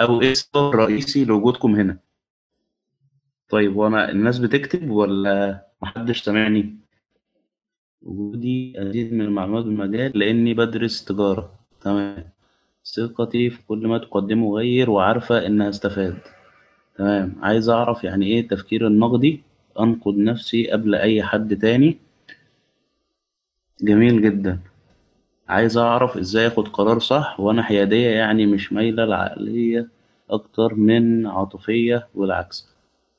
او ايه السبب الرئيسي لوجودكم هنا طيب وانا الناس بتكتب ولا محدش سامعني وجودي ازيد من المعلومات بالمجال لاني بدرس تجاره تمام ثقتي في كل ما تقدمه غير وعارفه ان هستفاد تمام عايز اعرف يعني ايه التفكير النقدي انقد نفسي قبل اي حد تاني جميل جدا عايز اعرف ازاي اخد قرار صح وانا حيادية يعني مش مايلة العقلية اكتر من عاطفية والعكس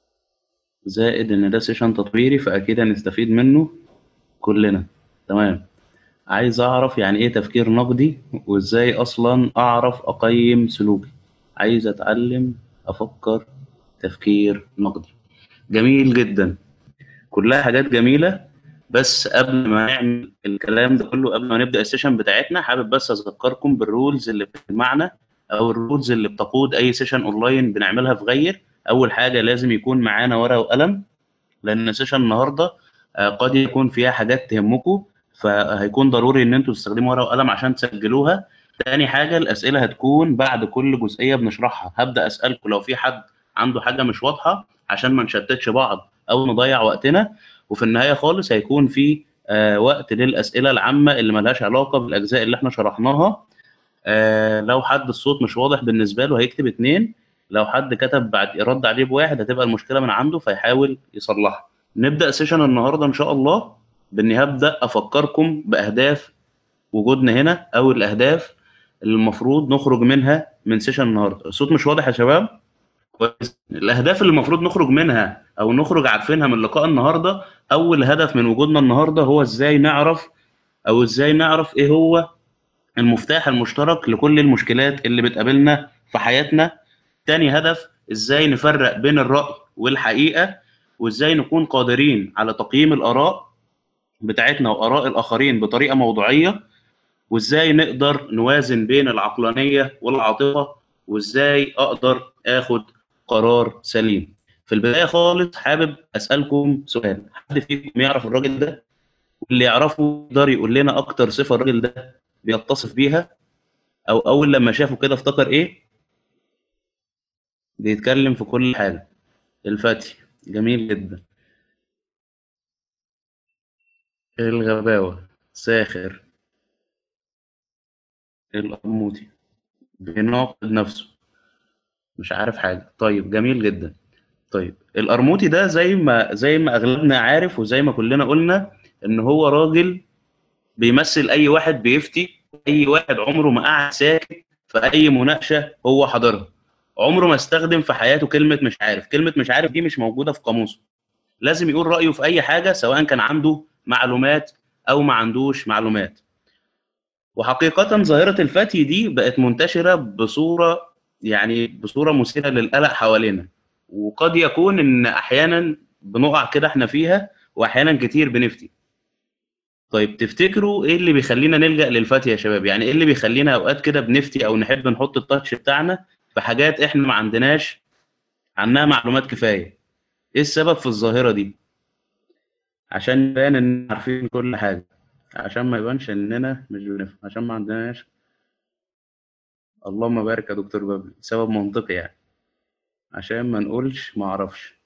زائد ان ده سيشن تطويري فاكيد هنستفيد منه كلنا تمام عايز اعرف يعني ايه تفكير نقدي وازاي اصلا اعرف اقيم سلوكي عايز اتعلم افكر تفكير نقدي جميل جدا كلها حاجات جميلة بس قبل ما نعمل الكلام ده كله قبل ما نبدا السيشن بتاعتنا حابب بس اذكركم بالرولز اللي بتجمعنا او الرولز اللي بتقود اي سيشن اونلاين بنعملها في غير اول حاجه لازم يكون معانا ورقه وقلم لان سيشن النهارده آه، قد يكون فيها حاجات تهمكم فهيكون ضروري ان انتوا تستخدموا ورقه وقلم عشان تسجلوها تاني حاجه الاسئله هتكون بعد كل جزئيه بنشرحها هبدا اسالكم لو في حد عنده حاجه مش واضحه عشان ما نشتتش بعض او نضيع وقتنا وفي النهايه خالص هيكون في آه وقت للاسئله العامه اللي ملهاش علاقه بالاجزاء اللي احنا شرحناها آه لو حد الصوت مش واضح بالنسبه له هيكتب اتنين لو حد كتب بعد رد عليه بواحد هتبقى المشكله من عنده فيحاول يصلحها نبدا سيشن النهارده ان شاء الله باني هبدا افكركم باهداف وجودنا هنا او الاهداف اللي المفروض نخرج منها من سيشن النهارده الصوت مش واضح يا شباب كويس الاهداف اللي المفروض نخرج منها او نخرج عارفينها من لقاء النهارده اول هدف من وجودنا النهارده هو ازاي نعرف او ازاي نعرف ايه هو المفتاح المشترك لكل المشكلات اللي بتقابلنا في حياتنا تاني هدف ازاي نفرق بين الرأي والحقيقة وازاي نكون قادرين على تقييم الآراء بتاعتنا وآراء الآخرين بطريقة موضوعية وازاي نقدر نوازن بين العقلانية والعاطفة وازاي اقدر اخد قرار سليم في البداية خالص حابب اسألكم سؤال حد فيكم يعرف الراجل ده واللي يعرفه يقدر يقول لنا اكتر صفة الراجل ده بيتصف بيها او اول لما شافه كده افتكر ايه بيتكلم في كل حاجة الفتي جميل جدا الغباوة ساخر القرموطي بيناقض نفسه مش عارف حاجة طيب جميل جدا طيب القرموطي ده زي ما زي ما اغلبنا عارف وزي ما كلنا قلنا ان هو راجل بيمثل اي واحد بيفتي اي واحد عمره ما قعد ساكت في اي مناقشه هو حضرها عمره ما استخدم في حياته كلمه مش عارف كلمه مش عارف دي مش موجوده في قاموسه لازم يقول رايه في اي حاجه سواء كان عنده معلومات او ما عندوش معلومات وحقيقه ظاهره الفتي دي بقت منتشره بصوره يعني بصوره مثيره للقلق حوالينا وقد يكون ان احيانا بنقع كده احنا فيها واحيانا كتير بنفتي طيب تفتكروا ايه اللي بيخلينا نلجأ للفتي يا شباب يعني ايه اللي بيخلينا اوقات كده بنفتي او نحب نحط التاتش بتاعنا في حاجات احنا ما عندناش عنها معلومات كفايه ايه السبب في الظاهره دي عشان يبان ان عارفين كل حاجه عشان ما يبانش اننا مش بنفهم عشان ما عندناش اللهم بارك يا دكتور بابلي سبب منطقي يعني عشان ما نقولش ما اعرفش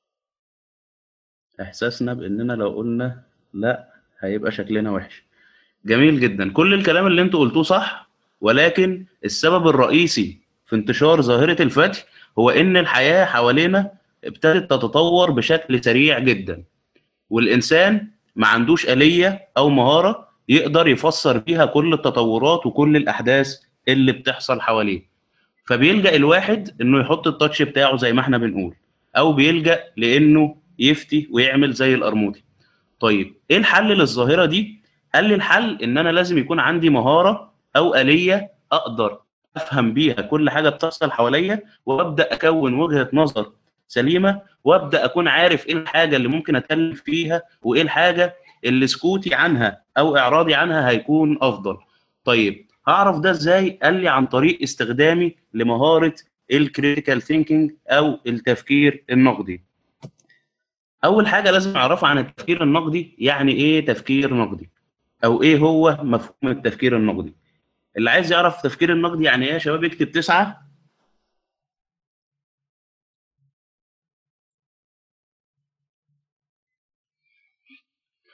احساسنا باننا لو قلنا لا هيبقى شكلنا وحش جميل جدا كل الكلام اللي انتوا قلتوه صح ولكن السبب الرئيسي في انتشار ظاهرة الفتح هو ان الحياة حوالينا ابتدت تتطور بشكل سريع جدا والانسان ما عندوش آلية او مهارة يقدر يفسر بيها كل التطورات وكل الاحداث اللي بتحصل حواليه فبيلجأ الواحد انه يحط التاتش بتاعه زي ما احنا بنقول او بيلجأ لانه يفتي ويعمل زي القرموطي طيب ايه الحل للظاهره دي قال لي الحل ان انا لازم يكون عندي مهاره او اليه اقدر افهم بيها كل حاجه بتحصل حواليا وابدا اكون وجهه نظر سليمه وابدا اكون عارف ايه الحاجه اللي ممكن اتكلم فيها وايه الحاجه اللي سكوتي عنها او اعراضي عنها هيكون افضل طيب هعرف ده ازاي قال لي عن طريق استخدامي لمهاره الكريتيكال ثينكينج او التفكير النقدي اول حاجه لازم اعرفها عن التفكير النقدي يعني ايه تفكير نقدي او ايه هو مفهوم التفكير النقدي اللي عايز يعرف التفكير النقدي يعني ايه يا شباب يكتب تسعة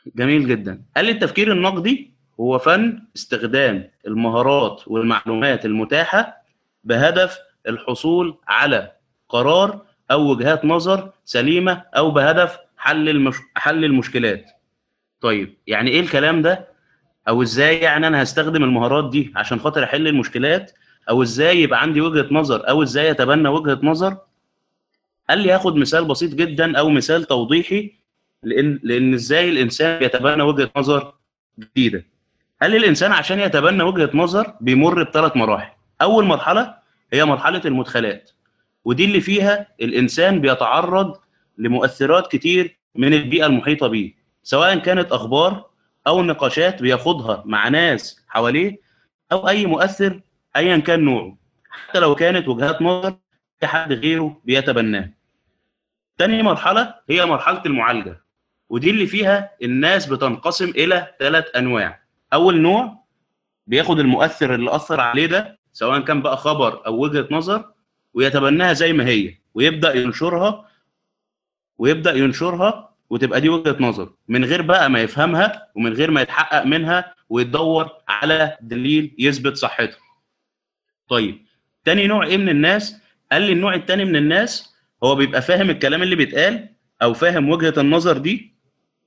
جميل جدا قال لي التفكير النقدي هو فن استخدام المهارات والمعلومات المتاحة بهدف الحصول على قرار أو وجهات نظر سليمة أو بهدف حل المش... حل المشكلات طيب يعني إيه الكلام ده أو إزاي يعني أنا هستخدم المهارات دي عشان خاطر أحل المشكلات أو إزاي يبقى عندي وجهة نظر أو إزاي أتبنى وجهة نظر قال لي هاخد مثال بسيط جدا أو مثال توضيحي لان لان ازاي الانسان بيتبنى وجهه نظر جديده قال لي الانسان عشان يتبنى وجهه نظر بيمر بثلاث مراحل اول مرحله هي مرحله المدخلات ودي اللي فيها الانسان بيتعرض لمؤثرات كتير من البيئه المحيطه بيه سواء كانت اخبار او نقاشات بياخدها مع ناس حواليه او اي مؤثر ايا كان نوعه حتى لو كانت وجهات نظر في حد غيره بيتبناها تاني مرحله هي مرحله المعالجه ودي اللي فيها الناس بتنقسم الى ثلاث انواع اول نوع بياخد المؤثر اللي اثر عليه ده سواء كان بقى خبر او وجهه نظر ويتبناها زي ما هي ويبدا ينشرها ويبدا ينشرها وتبقى دي وجهه نظر من غير بقى ما يفهمها ومن غير ما يتحقق منها ويدور على دليل يثبت صحتها طيب تاني نوع ايه من الناس قال لي النوع التاني من الناس هو بيبقى فاهم الكلام اللي بيتقال او فاهم وجهه النظر دي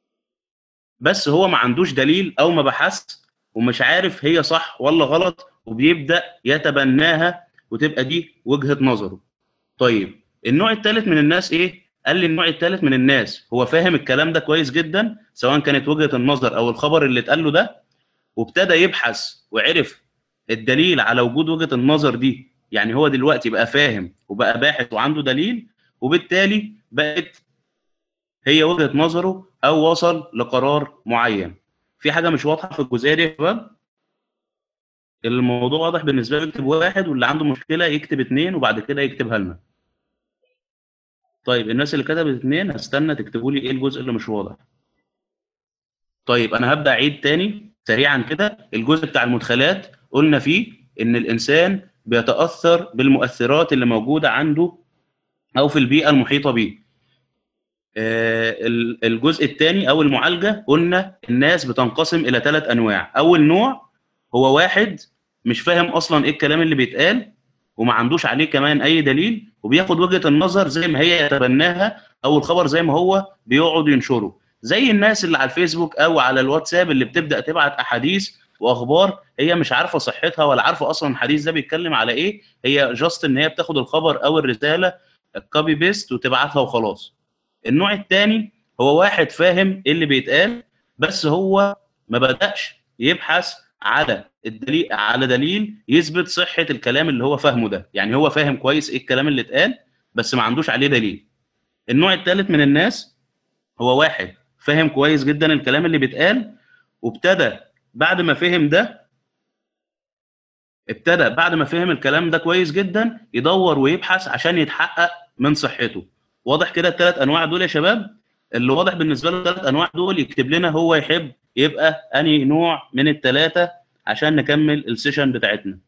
بس هو ما عندوش دليل او ما بحث ومش عارف هي صح ولا غلط وبيبدا يتبناها وتبقى دي وجهه نظره طيب النوع الثالث من الناس ايه قال لي النوع الثالث من الناس هو فاهم الكلام ده كويس جدا سواء كانت وجهه النظر او الخبر اللي اتقال له ده وابتدى يبحث وعرف الدليل على وجود وجهه النظر دي يعني هو دلوقتي بقى فاهم وبقى باحث وعنده دليل وبالتالي بقت هي وجهه نظره او وصل لقرار معين في حاجه مش واضحه في الجزئيه دي يا شباب الموضوع واضح بالنسبه له يكتب واحد واللي عنده مشكله يكتب اثنين وبعد كده يكتبها لنا طيب الناس اللي كتبت اثنين هستنى تكتبوا لي ايه الجزء اللي مش واضح طيب انا هبدا اعيد تاني سريعا كده الجزء بتاع المدخلات قلنا فيه ان الانسان بيتاثر بالمؤثرات اللي موجوده عنده او في البيئه المحيطه بيه الجزء الثاني او المعالجه قلنا الناس بتنقسم الى ثلاث انواع اول نوع هو واحد مش فاهم اصلا ايه الكلام اللي بيتقال وما عندوش عليه كمان اي دليل وبياخد وجهه النظر زي ما هي يتبناها او الخبر زي ما هو بيقعد ينشره زي الناس اللي على الفيسبوك او على الواتساب اللي بتبدا تبعت احاديث واخبار هي مش عارفه صحتها ولا عارفه اصلا الحديث ده بيتكلم على ايه هي جاست ان هي بتاخد الخبر او الرساله الكوبي بيست وتبعتها وخلاص النوع الثاني هو واحد فاهم ايه اللي بيتقال بس هو ما بداش يبحث على الدليل على دليل يثبت صحه الكلام اللي هو فاهمه ده يعني هو فاهم كويس ايه الكلام اللي اتقال بس ما عندوش عليه دليل النوع الثالث من الناس هو واحد فاهم كويس جدا الكلام اللي بيتقال وابتدى بعد ما فهم ده ابتدى بعد ما فهم الكلام ده كويس جدا يدور ويبحث عشان يتحقق من صحته واضح كده الثلاث انواع دول يا شباب اللي واضح بالنسبه له الثلاث انواع دول يكتب لنا هو يحب يبقى انهي نوع من الثلاثه عشان نكمل السيشن بتاعتنا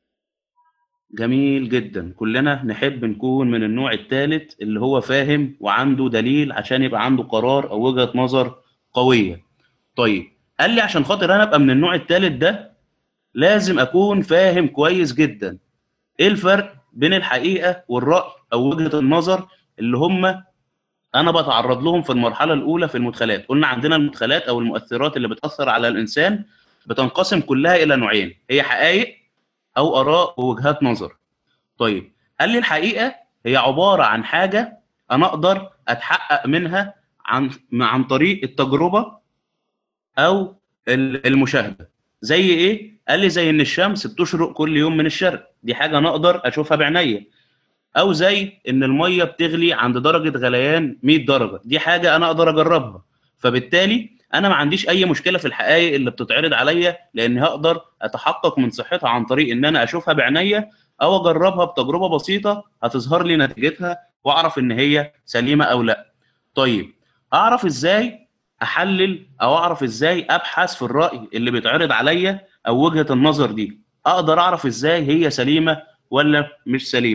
جميل جدا كلنا نحب نكون من النوع الثالث اللي هو فاهم وعنده دليل عشان يبقى عنده قرار او وجهه نظر قويه طيب قال لي عشان خاطر انا ابقى من النوع الثالث ده لازم اكون فاهم كويس جدا ايه الفرق بين الحقيقه والراي او وجهه النظر اللي هم انا بتعرض لهم في المرحله الاولى في المدخلات قلنا عندنا المدخلات او المؤثرات اللي بتاثر على الانسان بتنقسم كلها الى نوعين هي حقائق او اراء ووجهات نظر طيب قال لي الحقيقه هي عباره عن حاجه انا اقدر اتحقق منها عن عن طريق التجربه او المشاهده زي ايه قال لي زي ان الشمس بتشرق كل يوم من الشرق دي حاجه انا اقدر اشوفها بعينيا او زي ان الميه بتغلي عند درجه غليان 100 درجه دي حاجه انا اقدر اجربها فبالتالي انا ما عنديش اي مشكله في الحقائق اللي بتتعرض عليا لان هقدر اتحقق من صحتها عن طريق ان انا اشوفها بعينيا او اجربها بتجربه بسيطه هتظهر لي نتيجتها واعرف ان هي سليمه او لا طيب اعرف ازاي احلل او اعرف ازاي ابحث في الراي اللي بيتعرض عليا او وجهه النظر دي اقدر اعرف ازاي هي سليمه ولا مش سليمه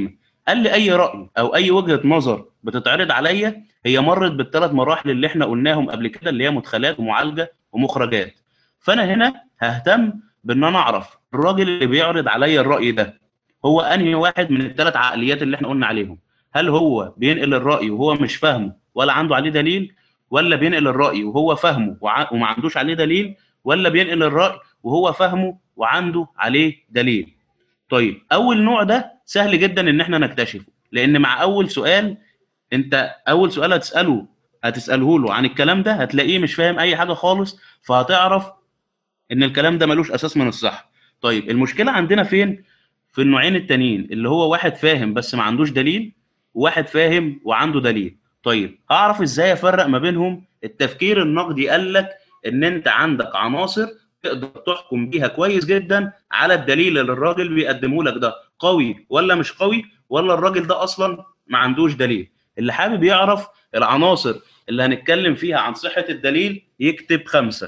قال لي اي راي او اي وجهه نظر بتتعرض عليا هي مرت بالثلاث مراحل اللي احنا قلناهم قبل كده اللي هي مدخلات ومعالجه ومخرجات فانا هنا ههتم بان انا اعرف الراجل اللي بيعرض عليا الراي ده هو انهي واحد من الثلاث عقليات اللي احنا قلنا عليهم هل هو بينقل الراي وهو مش فاهمه ولا عنده عليه دليل ولا بينقل الراي وهو فاهمه وع- وما عندوش عليه دليل ولا بينقل الراي وهو فاهمه وعنده عليه دليل طيب اول نوع ده سهل جدا ان احنا نكتشفه لان مع اول سؤال انت اول سؤال هتساله هتساله له عن الكلام ده هتلاقيه مش فاهم اي حاجه خالص فهتعرف ان الكلام ده ملوش اساس من الصح طيب المشكله عندنا فين في النوعين التانيين اللي هو واحد فاهم بس ما عندوش دليل وواحد فاهم وعنده دليل طيب هعرف ازاي افرق ما بينهم التفكير النقدي قال لك ان انت عندك عناصر تقدر تحكم بيها كويس جدا على الدليل اللي الراجل بيقدمه لك ده قوي ولا مش قوي ولا الراجل ده اصلا ما عندوش دليل اللي حابب يعرف العناصر اللي هنتكلم فيها عن صحة الدليل يكتب خمسة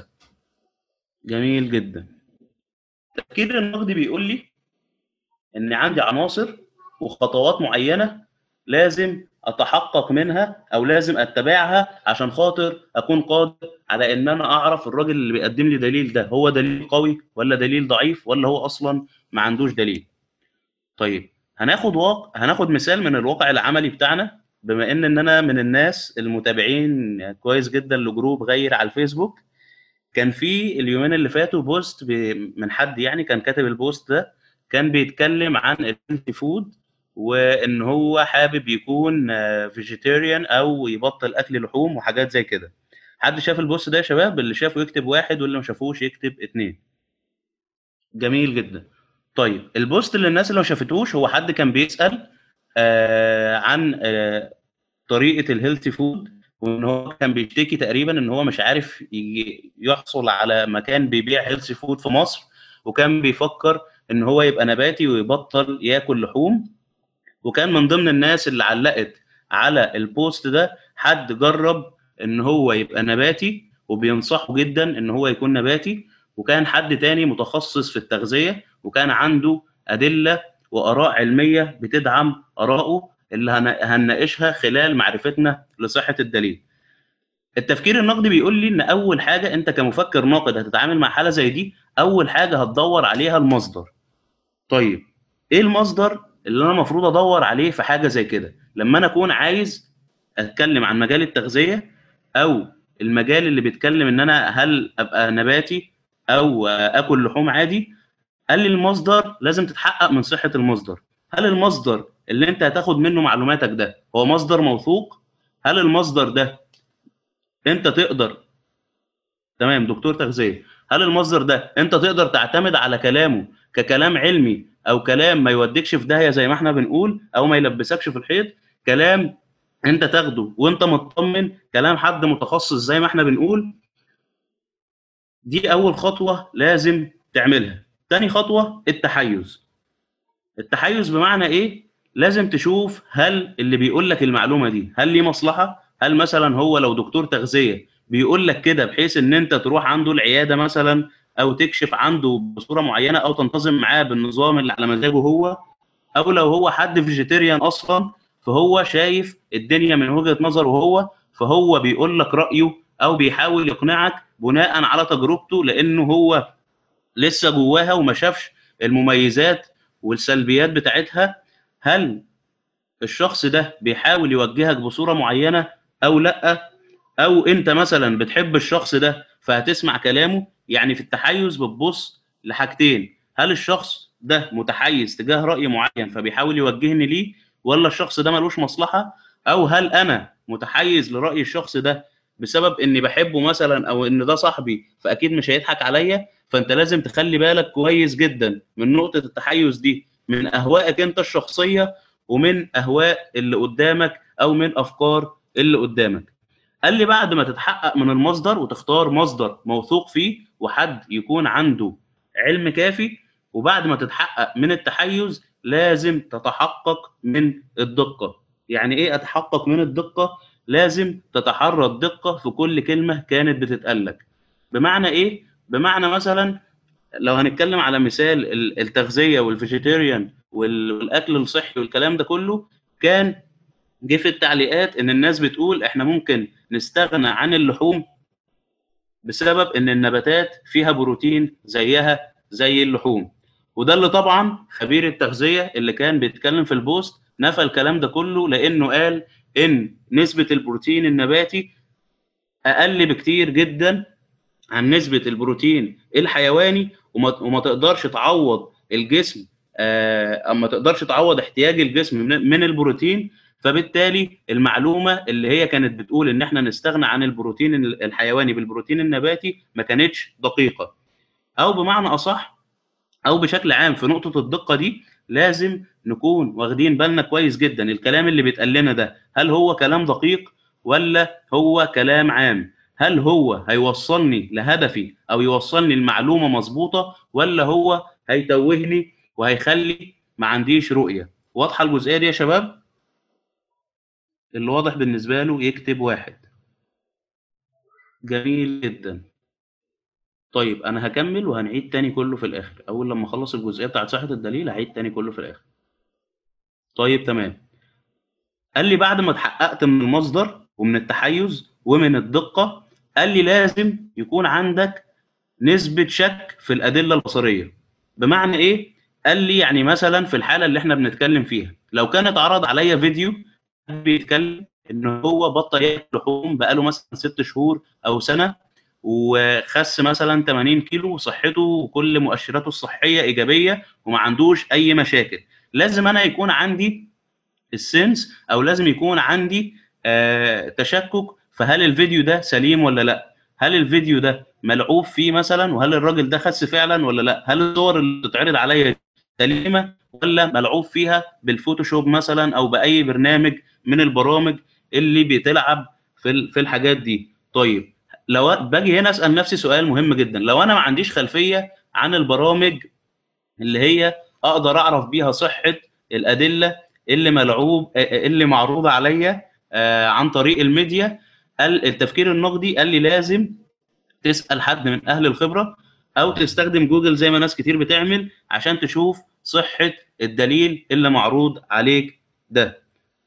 جميل جدا التفكير النقدي بيقول لي ان عندي عناصر وخطوات معينة لازم اتحقق منها او لازم اتبعها عشان خاطر اكون قادر على ان انا اعرف الراجل اللي بيقدم لي دليل ده هو دليل قوي ولا دليل ضعيف ولا هو اصلا ما عندوش دليل طيب هناخد واقع هناخد مثال من الواقع العملي بتاعنا بما ان ان انا من الناس المتابعين كويس جدا لجروب غير على الفيسبوك كان في اليومين اللي فاتوا بوست ب... من حد يعني كان كاتب البوست ده كان بيتكلم عن الهيلثي فود وان هو حابب يكون فيجيتيريان او يبطل اكل لحوم وحاجات زي كده حد شاف البوست ده يا شباب اللي شافه يكتب واحد واللي ما شافوش يكتب اتنين جميل جدا طيب البوست اللي الناس اللي ما شافتوش هو حد كان بيسأل آه عن آه طريقة الهيلثي فود وان هو كان بيشتكي تقريبا ان هو مش عارف ي- يحصل على مكان بيبيع هيلثي فود في مصر وكان بيفكر ان هو يبقى نباتي ويبطل ياكل لحوم وكان من ضمن الناس اللي علقت على البوست ده حد جرب ان هو يبقى نباتي وبينصحه جدا ان هو يكون نباتي وكان حد تاني متخصص في التغذية وكان عنده أدلة وآراء علمية بتدعم آراءه اللي هن- هنناقشها خلال معرفتنا لصحة الدليل التفكير النقدي بيقول لي ان اول حاجه انت كمفكر ناقد هتتعامل مع حاله زي دي اول حاجه هتدور عليها المصدر طيب ايه المصدر اللي انا المفروض ادور عليه في حاجه زي كده لما انا اكون عايز اتكلم عن مجال التغذيه او المجال اللي بيتكلم ان انا هل ابقى نباتي او اكل لحوم عادي قال لي المصدر لازم تتحقق من صحه المصدر هل المصدر اللي انت هتاخد منه معلوماتك ده هو مصدر موثوق هل المصدر ده انت تقدر تمام دكتور تغذيه هل المصدر ده انت تقدر تعتمد على كلامه ككلام علمي او كلام ما يوديكش في داهيه زي ما احنا بنقول او ما يلبسكش في الحيط كلام انت تاخده وانت مطمن كلام حد متخصص زي ما احنا بنقول دي اول خطوه لازم تعملها تاني خطوه التحيز التحيز بمعنى ايه لازم تشوف هل اللي بيقول لك المعلومه دي هل ليه مصلحه هل مثلا هو لو دكتور تغذيه بيقول لك كده بحيث ان انت تروح عنده العياده مثلا او تكشف عنده بصوره معينه او تنتظم معاه بالنظام اللي على مزاجه هو او لو هو حد فيجيتيريان اصلا فهو شايف الدنيا من وجهه نظره هو فهو بيقول لك رايه او بيحاول يقنعك بناء على تجربته لانه هو لسه جواها وما شافش المميزات والسلبيات بتاعتها هل الشخص ده بيحاول يوجهك بصوره معينه او لا او انت مثلا بتحب الشخص ده فهتسمع كلامه يعني في التحيز بتبص لحاجتين هل الشخص ده متحيز تجاه راي معين فبيحاول يوجهني ليه ولا الشخص ده ملوش مصلحه او هل انا متحيز لراي الشخص ده بسبب اني بحبه مثلا او ان ده صاحبي فاكيد مش هيضحك عليا فانت لازم تخلي بالك كويس جدا من نقطه التحيز دي من اهوائك انت الشخصيه ومن اهواء اللي قدامك او من افكار اللي قدامك قال لي بعد ما تتحقق من المصدر وتختار مصدر موثوق فيه وحد يكون عنده علم كافي وبعد ما تتحقق من التحيز لازم تتحقق من الدقة يعني ايه اتحقق من الدقة لازم تتحرى الدقة في كل كلمة كانت بتتقال لك بمعنى ايه بمعنى مثلا لو هنتكلم على مثال ال- التغذيه والفيجيتيريان وال- والاكل الصحي والكلام ده كله كان جه في التعليقات ان الناس بتقول احنا ممكن نستغنى عن اللحوم بسبب ان النباتات فيها بروتين زيها زي اللحوم وده اللي طبعا خبير التغذيه اللي كان بيتكلم في البوست نفى الكلام ده كله لانه قال ان نسبه البروتين النباتي اقل بكتير جدا عن نسبه البروتين الحيواني وما, وما تقدرش تعوض الجسم آه، اما تقدرش تعوض احتياج الجسم من, من البروتين فبالتالي المعلومه اللي هي كانت بتقول ان احنا نستغنى عن البروتين الحيواني بالبروتين النباتي ما كانتش دقيقه او بمعنى اصح او بشكل عام في نقطه الدقه دي لازم نكون واخدين بالنا كويس جدا الكلام اللي بيتقال لنا ده هل هو كلام دقيق ولا هو كلام عام هل هو هيوصلني لهدفي او يوصلني المعلومه مظبوطه ولا هو هيتوهني وهيخلي ما عنديش رؤيه واضحه الجزئيه دي يا شباب اللي واضح بالنسبه له يكتب واحد جميل جدا طيب انا هكمل وهنعيد تاني كله في الاخر اول لما اخلص الجزئيه بتاعت صحه الدليل هعيد تاني كله في الاخر طيب تمام قال لي بعد ما اتحققت من المصدر ومن التحيز ومن الدقه قال لي لازم يكون عندك نسبه شك في الادله البصريه بمعنى ايه قال لي يعني مثلا في الحاله اللي احنا بنتكلم فيها لو كان اتعرض عليا فيديو بيتكلم ان هو بطل ياكل لحوم بقاله مثلا ست شهور او سنه وخس مثلا 80 كيلو وصحته وكل مؤشراته الصحيه ايجابيه وما عندوش اي مشاكل لازم انا يكون عندي السنس او لازم يكون عندي آه تشكك فهل الفيديو ده سليم ولا لا هل الفيديو ده ملعوب فيه مثلا وهل الراجل ده خس فعلا ولا لا هل الصور اللي بتتعرض عليا سليمه ولا ملعوب فيها بالفوتوشوب مثلا او باي برنامج من البرامج اللي بتلعب في في الحاجات دي طيب لو باجي هنا اسال نفسي سؤال مهم جدا لو انا ما عنديش خلفيه عن البرامج اللي هي اقدر اعرف بيها صحه الادله اللي ملعوب اللي معروضه عليا عن طريق الميديا قال التفكير النقدي قال لي لازم تسال حد من اهل الخبره او تستخدم جوجل زي ما ناس كتير بتعمل عشان تشوف صحه الدليل اللي معروض عليك ده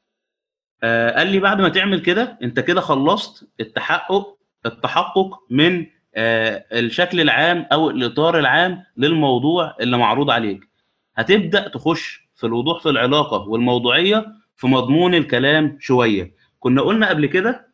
آه قال لي بعد ما تعمل كده انت كده خلصت التحقق التحقق من آه الشكل العام او الاطار العام للموضوع اللي معروض عليك هتبدا تخش في الوضوح في العلاقه والموضوعيه في مضمون الكلام شويه كنا قلنا قبل كده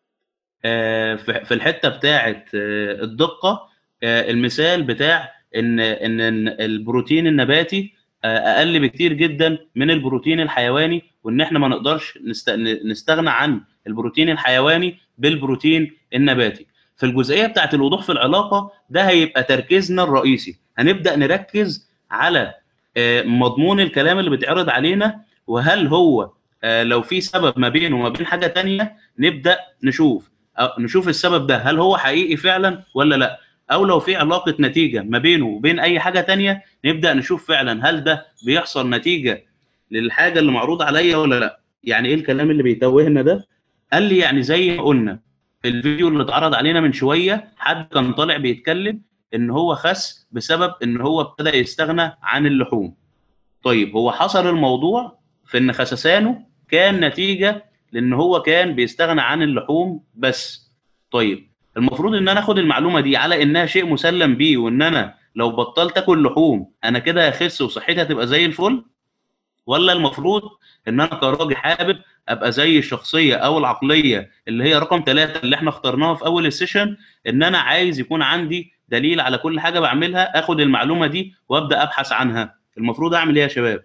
آه في الحته بتاعه الدقه المثال بتاع ان ان البروتين النباتي اقل بكتير جدا من البروتين الحيواني وان احنا ما نقدرش نستغنى عن البروتين الحيواني بالبروتين النباتي في الجزئيه بتاعه الوضوح في العلاقه ده هيبقى تركيزنا الرئيسي هنبدا نركز على مضمون الكلام اللي بيتعرض علينا وهل هو لو في سبب ما بينه وما بين حاجه تانية نبدا نشوف نشوف السبب ده هل هو حقيقي فعلا ولا لا او لو في علاقه نتيجه ما بينه وبين اي حاجه تانية نبدا نشوف فعلا هل ده بيحصل نتيجه للحاجه اللي معروض عليا ولا لا يعني ايه الكلام اللي بيتوهنا ده قال لي يعني زي ما قلنا في الفيديو اللي اتعرض علينا من شويه حد كان طالع بيتكلم ان هو خس بسبب ان هو ابتدى يستغنى عن اللحوم طيب هو حصل الموضوع في ان خسسانه كان نتيجه لان هو كان بيستغنى عن اللحوم بس طيب المفروض ان انا اخد المعلومه دي على انها شيء مسلم بيه وان انا لو بطلت اكل لحوم انا كده هخس وصحتي هتبقى زي الفل ولا المفروض ان انا كراجل حابب ابقى زي الشخصيه او العقليه اللي هي رقم ثلاثة اللي احنا اخترناها في اول السيشن ان انا عايز يكون عندي دليل على كل حاجه بعملها اخد المعلومه دي وابدا ابحث عنها المفروض اعمل ايه يا شباب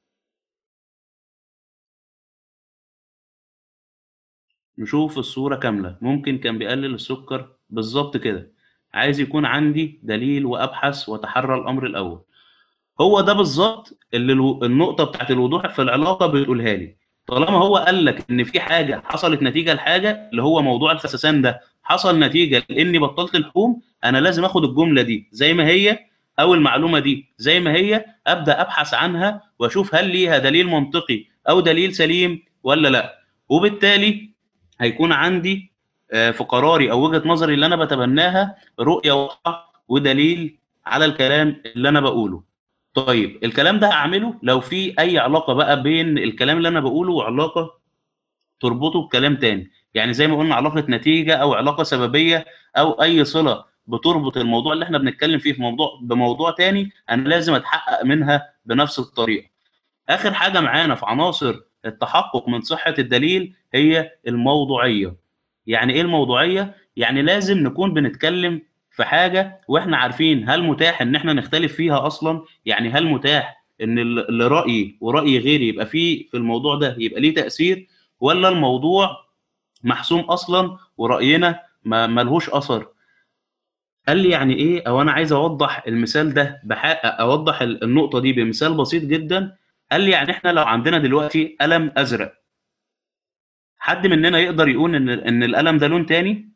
نشوف الصورة كاملة ممكن كان بيقلل السكر بالظبط كده عايز يكون عندي دليل وأبحث وأتحرى الأمر الأول هو ده بالظبط اللي النقطة بتاعت الوضوح في العلاقة بتقولها لي طالما هو قال لك إن في حاجة حصلت نتيجة لحاجة اللي هو موضوع الخسسان ده حصل نتيجة لإني بطلت اللحوم أنا لازم آخد الجملة دي زي ما هي أو المعلومة دي زي ما هي أبدأ أبحث عنها وأشوف هل ليها دليل منطقي أو دليل سليم ولا لأ وبالتالي هيكون عندي في قراري او وجهه نظري اللي انا بتبناها رؤيه واضحه ودليل على الكلام اللي انا بقوله طيب الكلام ده هعمله لو في اي علاقه بقى بين الكلام اللي انا بقوله وعلاقه تربطه بكلام تاني يعني زي ما قلنا علاقه نتيجه او علاقه سببيه او اي صله بتربط الموضوع اللي احنا بنتكلم فيه في موضوع بموضوع تاني انا لازم اتحقق منها بنفس الطريقه اخر حاجه معانا في عناصر التحقق من صحه الدليل هي الموضوعيه يعني ايه الموضوعيه يعني لازم نكون بنتكلم في حاجه واحنا عارفين هل متاح ان احنا نختلف فيها اصلا يعني هل متاح ان اللي رايي وراي غيري يبقى فيه في الموضوع ده يبقى ليه تاثير ولا الموضوع محسوم اصلا وراينا ما ملهوش اثر قال لي يعني ايه او انا عايز اوضح المثال ده بحق اوضح النقطه دي بمثال بسيط جدا قال لي يعني احنا لو عندنا دلوقتي قلم ازرق حد مننا يقدر يقول ان ان القلم ده لون تاني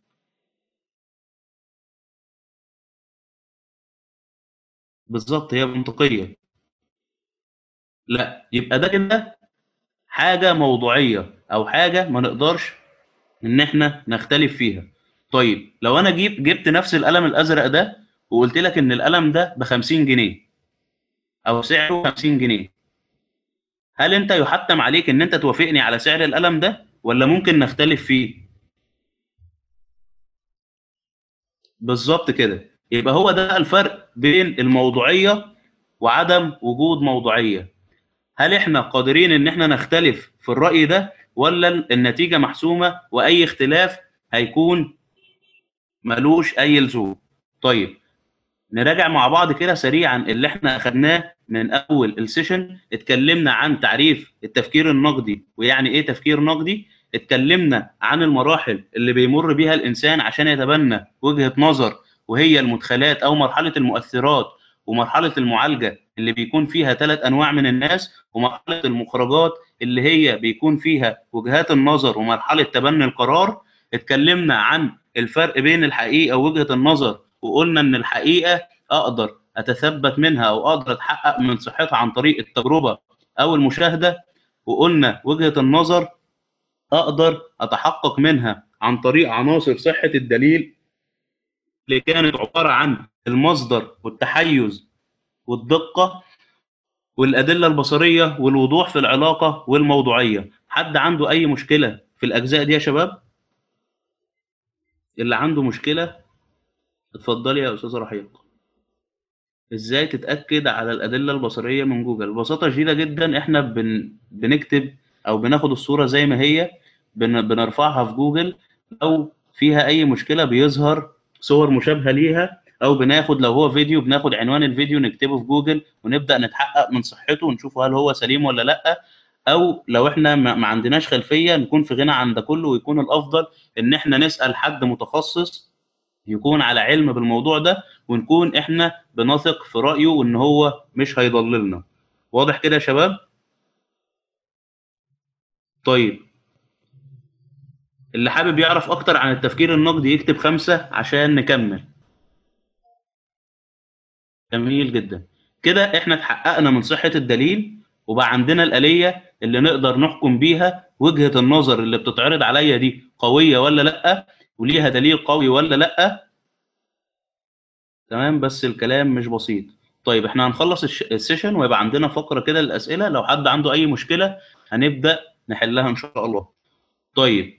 بالظبط هي منطقيه لا يبقى ده كده حاجه موضوعيه او حاجه ما نقدرش ان احنا نختلف فيها طيب لو انا جيب جبت نفس القلم الازرق ده وقلت لك ان القلم ده ب 50 جنيه او سعره 50 جنيه هل انت يحتم عليك ان انت توافقني على سعر القلم ده ولا ممكن نختلف فيه بالظبط كده يبقى هو ده الفرق بين الموضوعيه وعدم وجود موضوعيه هل احنا قادرين ان احنا نختلف في الراي ده ولا النتيجه محسومه واي اختلاف هيكون ملوش اي لزوم طيب نراجع مع بعض كده سريعا اللي احنا اخدناه من اول السيشن اتكلمنا عن تعريف التفكير النقدي ويعني ايه تفكير نقدي اتكلمنا عن المراحل اللي بيمر بيها الانسان عشان يتبنى وجهه نظر وهي المدخلات او مرحله المؤثرات ومرحله المعالجه اللي بيكون فيها ثلاث انواع من الناس ومرحله المخرجات اللي هي بيكون فيها وجهات النظر ومرحله تبني القرار اتكلمنا عن الفرق بين الحقيقه ووجهه النظر وقلنا ان الحقيقه اقدر اتثبت منها او اقدر اتحقق من صحتها عن طريق التجربه او المشاهده وقلنا وجهه النظر اقدر اتحقق منها عن طريق عناصر صحه الدليل اللي كانت عباره عن المصدر والتحيز والدقه والادله البصريه والوضوح في العلاقه والموضوعيه حد عنده اي مشكله في الاجزاء دي يا شباب اللي عنده مشكله اتفضلي يا استاذه رحيق ازاي تتاكد على الادله البصريه من جوجل ببساطه شديده جدا احنا بن... بنكتب او بناخد الصوره زي ما هي بن... بنرفعها في جوجل لو فيها اي مشكله بيظهر صور مشابهه ليها او بناخد لو هو فيديو بناخد عنوان الفيديو نكتبه في جوجل ونبدا نتحقق من صحته ونشوف هل هو سليم ولا لا او لو احنا ما عندناش خلفيه نكون في غنى عن ده كله ويكون الافضل ان احنا نسال حد متخصص يكون على علم بالموضوع ده ونكون احنا بنثق في رايه وان هو مش هيضللنا واضح كده يا شباب طيب اللي حابب يعرف اكتر عن التفكير النقدي يكتب خمسة عشان نكمل جميل جدا كده احنا اتحققنا من صحة الدليل وبقى عندنا الآلية اللي نقدر نحكم بيها وجهة النظر اللي بتتعرض عليا دي قوية ولا لأ وليها دليل قوي ولا لأ تمام بس الكلام مش بسيط طيب احنا هنخلص السيشن ويبقى عندنا فقرة كده للأسئلة لو حد عنده أي مشكلة هنبدأ نحلها إن شاء الله طيب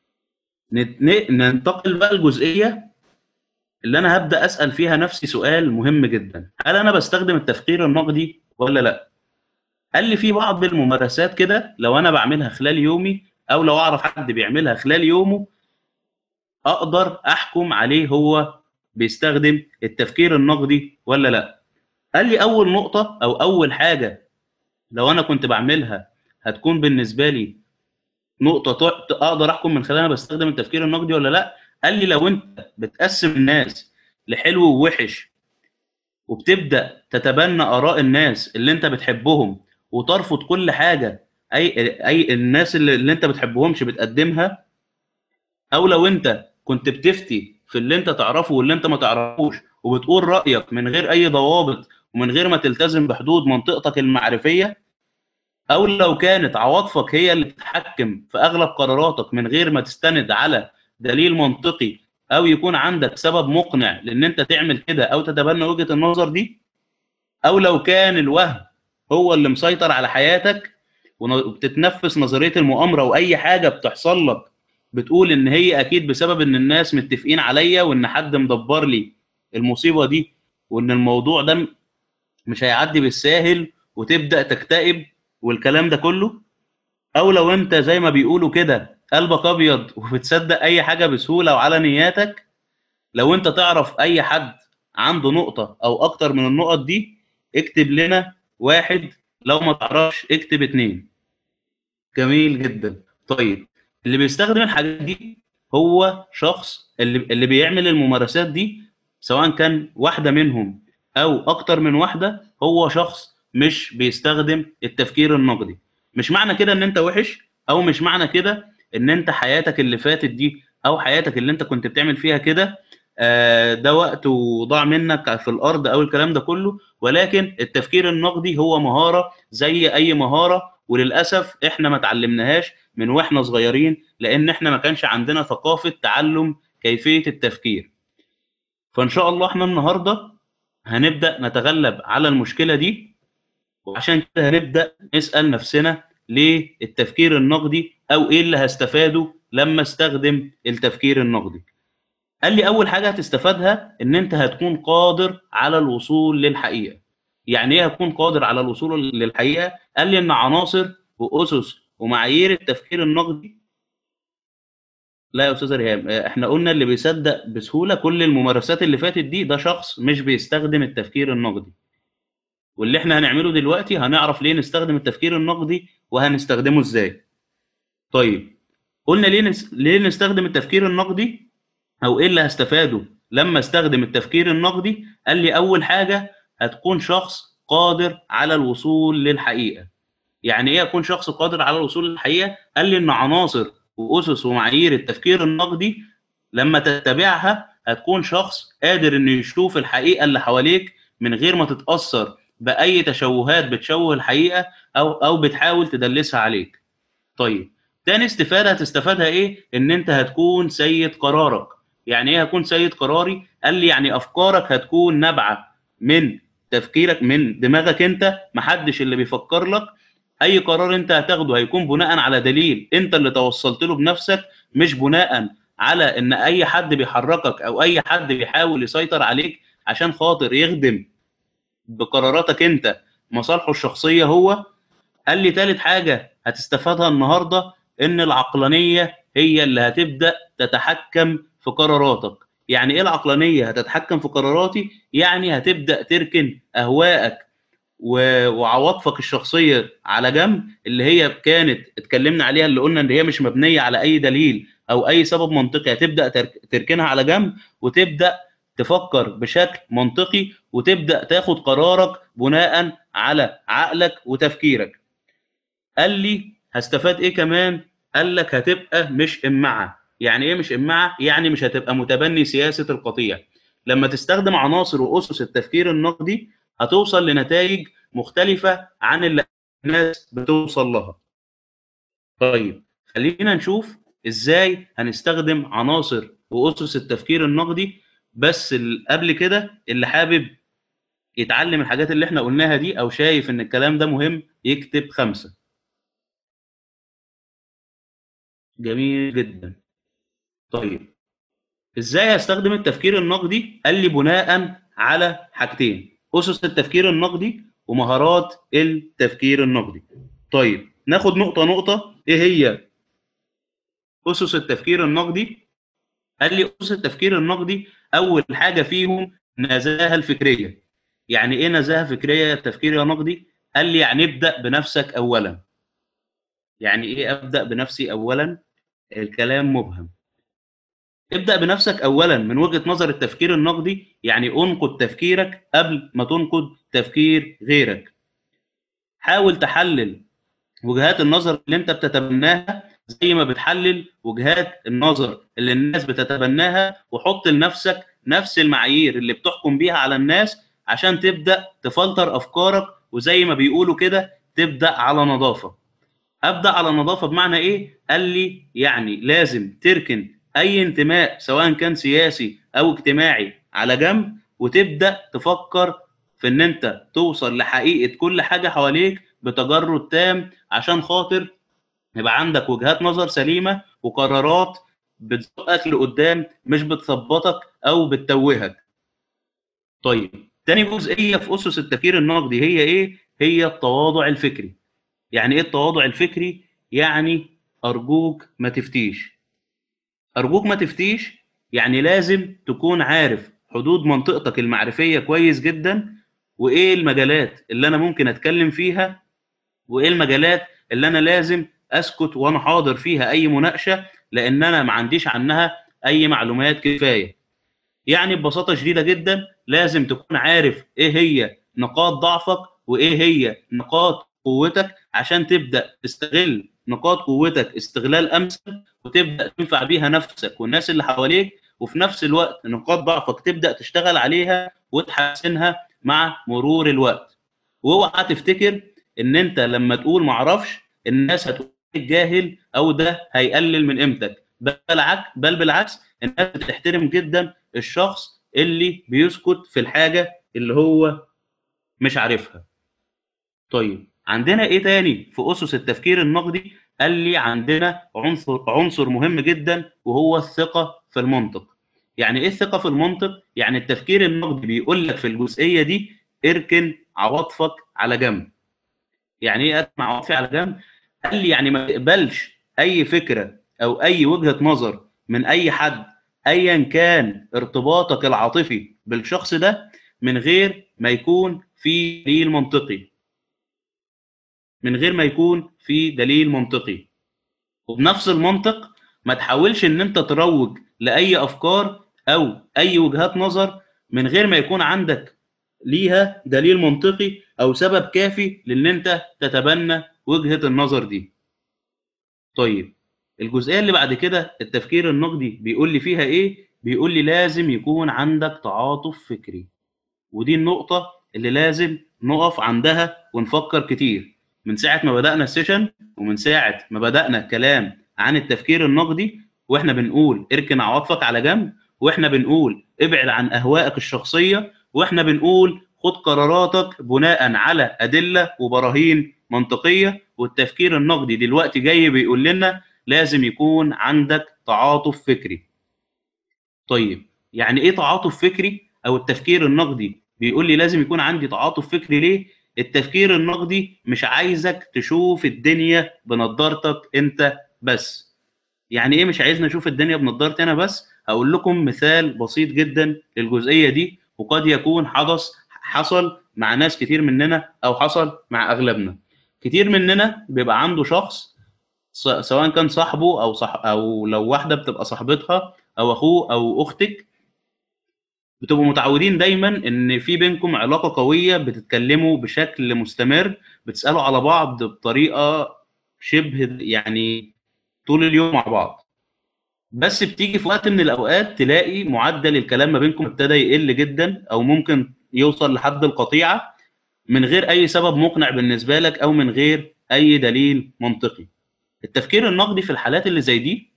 ننتقل بقى الجزئية اللي أنا هبدأ أسأل فيها نفسي سؤال مهم جدا هل أنا بستخدم التفكير النقدي ولا لأ؟ قال لي في بعض الممارسات كده لو أنا بعملها خلال يومي أو لو أعرف حد بيعملها خلال يومه أقدر أحكم عليه هو بيستخدم التفكير النقدي ولا لا قال لي اول نقطه او اول حاجه لو انا كنت بعملها هتكون بالنسبه لي نقطه اقدر احكم من خلالها بستخدم التفكير النقدي ولا لا قال لي لو انت بتقسم الناس لحلو ووحش وبتبدا تتبنى اراء الناس اللي انت بتحبهم وترفض كل حاجه اي اي الناس اللي, اللي انت بتحبهمش بتقدمها او لو انت كنت بتفتي في اللي انت تعرفه واللي انت ما تعرفوش وبتقول رايك من غير اي ضوابط ومن غير ما تلتزم بحدود منطقتك المعرفيه او لو كانت عواطفك هي اللي بتتحكم في اغلب قراراتك من غير ما تستند على دليل منطقي او يكون عندك سبب مقنع لان انت تعمل كده او تتبنى وجهه النظر دي او لو كان الوهم هو اللي مسيطر على حياتك وبتتنفس نظريه المؤامره واي حاجه بتحصل لك بتقول ان هي اكيد بسبب ان الناس متفقين عليا وان حد مدبر لي المصيبه دي وان الموضوع ده مش هيعدي بالساهل وتبدا تكتئب والكلام ده كله او لو انت زي ما بيقولوا كده قلبك ابيض وبتصدق اي حاجه بسهوله وعلى نياتك لو انت تعرف اي حد عنده نقطه او اكتر من النقط دي اكتب لنا واحد لو ما تعرفش اكتب اتنين جميل جدا طيب اللي بيستخدم الحاجات دي هو شخص اللي, اللي بيعمل الممارسات دي سواء كان واحدة منهم أو أكتر من واحدة هو شخص مش بيستخدم التفكير النقدي مش معنى كده إن أنت وحش أو مش معنى كده إن أنت حياتك اللي فاتت دي أو حياتك اللي أنت كنت بتعمل فيها كده آه، ده وقت وضاع منك في الأرض أو الكلام ده كله ولكن التفكير النقدي هو مهارة زي أي مهارة وللأسف إحنا ما اتعلمناهاش من واحنا صغيرين لان احنا ما كانش عندنا ثقافه تعلم كيفيه التفكير فان شاء الله احنا النهارده هنبدا نتغلب على المشكله دي وعشان كده هنبدا نسال نفسنا ليه التفكير النقدي او ايه اللي هستفاده لما استخدم التفكير النقدي قال لي اول حاجه هتستفادها ان انت هتكون قادر على الوصول للحقيقه يعني ايه هتكون قادر على الوصول للحقيقه قال لي ان عناصر واسس ومعايير التفكير النقدي لا يا استاذ ريهام احنا قلنا اللي بيصدق بسهوله كل الممارسات اللي فاتت دي ده شخص مش بيستخدم التفكير النقدي واللي احنا هنعمله دلوقتي هنعرف ليه نستخدم التفكير النقدي وهنستخدمه ازاي طيب قلنا ليه نس... ليه نستخدم التفكير النقدي او ايه اللي هستفاده لما استخدم التفكير النقدي قال لي اول حاجه هتكون شخص قادر على الوصول للحقيقه يعني ايه اكون شخص قادر على الوصول للحقيقه قال لي ان عناصر واسس ومعايير التفكير النقدي لما تتبعها هتكون شخص قادر انه يشوف الحقيقه اللي حواليك من غير ما تتاثر باي تشوهات بتشوه الحقيقه او او بتحاول تدلسها عليك طيب تاني استفاده هتستفادها ايه ان انت هتكون سيد قرارك يعني ايه هكون سيد قراري قال لي يعني افكارك هتكون نابعه من تفكيرك من دماغك انت محدش اللي بيفكر لك اي قرار انت هتاخده هيكون بناء على دليل انت اللي توصلت له بنفسك مش بناء على ان اي حد بيحركك او اي حد بيحاول يسيطر عليك عشان خاطر يخدم بقراراتك انت مصالحه الشخصيه هو قال لي ثالث حاجه هتستفادها النهارده ان العقلانيه هي اللي هتبدا تتحكم في قراراتك يعني ايه العقلانيه هتتحكم في قراراتي يعني هتبدا تركن اهواءك وعواطفك الشخصيه على جنب اللي هي كانت اتكلمنا عليها اللي قلنا ان هي مش مبنيه على اي دليل او اي سبب منطقي هتبدا تركنها على جنب وتبدا تفكر بشكل منطقي وتبدا تاخد قرارك بناء على عقلك وتفكيرك قال لي هستفاد ايه كمان قال لك هتبقى مش امعه يعني ايه مش امعه يعني مش هتبقى متبني سياسه القطيع لما تستخدم عناصر واسس التفكير النقدي هتوصل لنتائج مختلفة عن اللي الناس بتوصل لها. طيب خلينا نشوف ازاي هنستخدم عناصر واسس التفكير النقدي بس قبل كده اللي حابب يتعلم الحاجات اللي احنا قلناها دي او شايف ان الكلام ده مهم يكتب خمسة. جميل جدا. طيب ازاي هستخدم التفكير النقدي؟ قال لي بناء على حاجتين اسس التفكير النقدي ومهارات التفكير النقدي طيب ناخد نقطه نقطه ايه هي اسس التفكير النقدي قال لي اسس التفكير النقدي اول حاجه فيهم نزاهه الفكريه يعني ايه نزاهه فكريه تفكير نقدي قال لي يعني ابدا بنفسك اولا يعني ايه ابدا بنفسي اولا الكلام مبهم ابدأ بنفسك أولا من وجهة نظر التفكير النقدي يعني انقد تفكيرك قبل ما تنقد تفكير غيرك حاول تحلل وجهات النظر اللي انت بتتبناها زي ما بتحلل وجهات النظر اللي الناس بتتبناها وحط لنفسك نفس المعايير اللي بتحكم بيها على الناس عشان تبدأ تفلتر أفكارك وزي ما بيقولوا كده تبدأ على نظافة أبدأ على نظافة بمعنى إيه؟ قال لي يعني لازم تركن اي انتماء سواء كان سياسي او اجتماعي على جنب وتبدا تفكر في ان انت توصل لحقيقه كل حاجه حواليك بتجرد تام عشان خاطر يبقى عندك وجهات نظر سليمه وقرارات بتزقك لقدام مش بتثبطك او بتتوهك. طيب تاني جزئيه في اسس التفكير النقدي هي ايه؟ هي التواضع الفكري. يعني ايه التواضع الفكري؟ يعني ارجوك ما تفتيش. ارجوك ما تفتيش يعني لازم تكون عارف حدود منطقتك المعرفيه كويس جدا وايه المجالات اللي انا ممكن اتكلم فيها وايه المجالات اللي انا لازم اسكت وانا حاضر فيها اي مناقشه لان انا ما عنديش عنها اي معلومات كفايه يعني ببساطه شديده جدا لازم تكون عارف ايه هي نقاط ضعفك وايه هي نقاط قوتك عشان تبدا تستغل نقاط قوتك استغلال امثل وتبدا تنفع بيها نفسك والناس اللي حواليك وفي نفس الوقت نقاط ضعفك تبدا تشتغل عليها وتحسنها مع مرور الوقت واوعى تفتكر ان انت لما تقول معرفش الناس هتقول جاهل او ده هيقلل من قيمتك بل بالعكس بل بالعكس الناس بتحترم جدا الشخص اللي بيسكت في الحاجه اللي هو مش عارفها طيب عندنا ايه تاني في اسس التفكير النقدي قال لي عندنا عنصر عنصر مهم جدا وهو الثقه في المنطق يعني ايه الثقه في المنطق يعني التفكير النقدي بيقول لك في الجزئيه دي اركن عواطفك على جنب يعني ايه اركن عواطفي على جنب قال لي يعني ما تقبلش اي فكره او اي وجهه نظر من اي حد ايا كان ارتباطك العاطفي بالشخص ده من غير ما يكون في دليل منطقي من غير ما يكون في دليل منطقي وبنفس المنطق ما تحاولش ان انت تروج لاي افكار او اي وجهات نظر من غير ما يكون عندك ليها دليل منطقي او سبب كافي لان انت تتبنى وجهه النظر دي طيب الجزئيه اللي بعد كده التفكير النقدي بيقول لي فيها ايه بيقول لي لازم يكون عندك تعاطف فكري ودي النقطه اللي لازم نقف عندها ونفكر كتير من ساعه ما بدانا السيشن ومن ساعه ما بدانا كلام عن التفكير النقدي واحنا بنقول اركن عواطفك على جنب واحنا بنقول ابعد عن اهوائك الشخصيه واحنا بنقول خد قراراتك بناء على ادله وبراهين منطقيه والتفكير النقدي دلوقتي جاي بيقول لنا لازم يكون عندك تعاطف فكري. طيب يعني ايه تعاطف فكري او التفكير النقدي بيقول لي لازم يكون عندي تعاطف فكري ليه؟ التفكير النقدي مش عايزك تشوف الدنيا بنضارتك انت بس. يعني ايه مش عايزني اشوف الدنيا بنضارتي انا بس؟ هقول لكم مثال بسيط جدا للجزئيه دي وقد يكون حدث حصل مع ناس كتير مننا او حصل مع اغلبنا. كتير مننا بيبقى عنده شخص سواء كان صاحبه او صح او لو واحده بتبقى صاحبتها او اخوه او اختك بتبقوا متعودين دايما ان في بينكم علاقه قويه بتتكلموا بشكل مستمر بتسالوا على بعض بطريقه شبه يعني طول اليوم مع بعض بس بتيجي في وقت من الاوقات تلاقي معدل الكلام ما بينكم ابتدى يقل جدا او ممكن يوصل لحد القطيعه من غير اي سبب مقنع بالنسبه لك او من غير اي دليل منطقي التفكير النقدي في الحالات اللي زي دي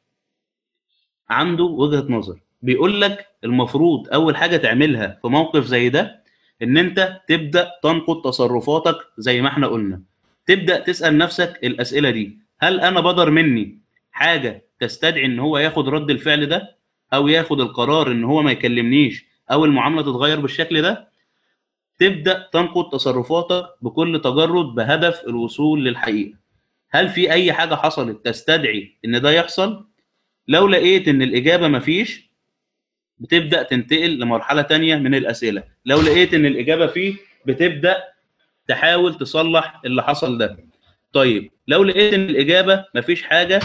عنده وجهه نظر بيقول لك المفروض اول حاجه تعملها في موقف زي ده ان انت تبدا تنقد تصرفاتك زي ما احنا قلنا تبدا تسال نفسك الاسئله دي هل انا بدر مني حاجه تستدعي ان هو ياخد رد الفعل ده او ياخد القرار ان هو ما يكلمنيش او المعامله تتغير بالشكل ده تبدا تنقد تصرفاتك بكل تجرد بهدف الوصول للحقيقه هل في اي حاجه حصلت تستدعي ان ده يحصل لو لقيت ان الاجابه مفيش بتبدا تنتقل لمرحله تانية من الاسئله لو لقيت ان الاجابه فيه بتبدا تحاول تصلح اللي حصل ده طيب لو لقيت ان الاجابه مفيش حاجه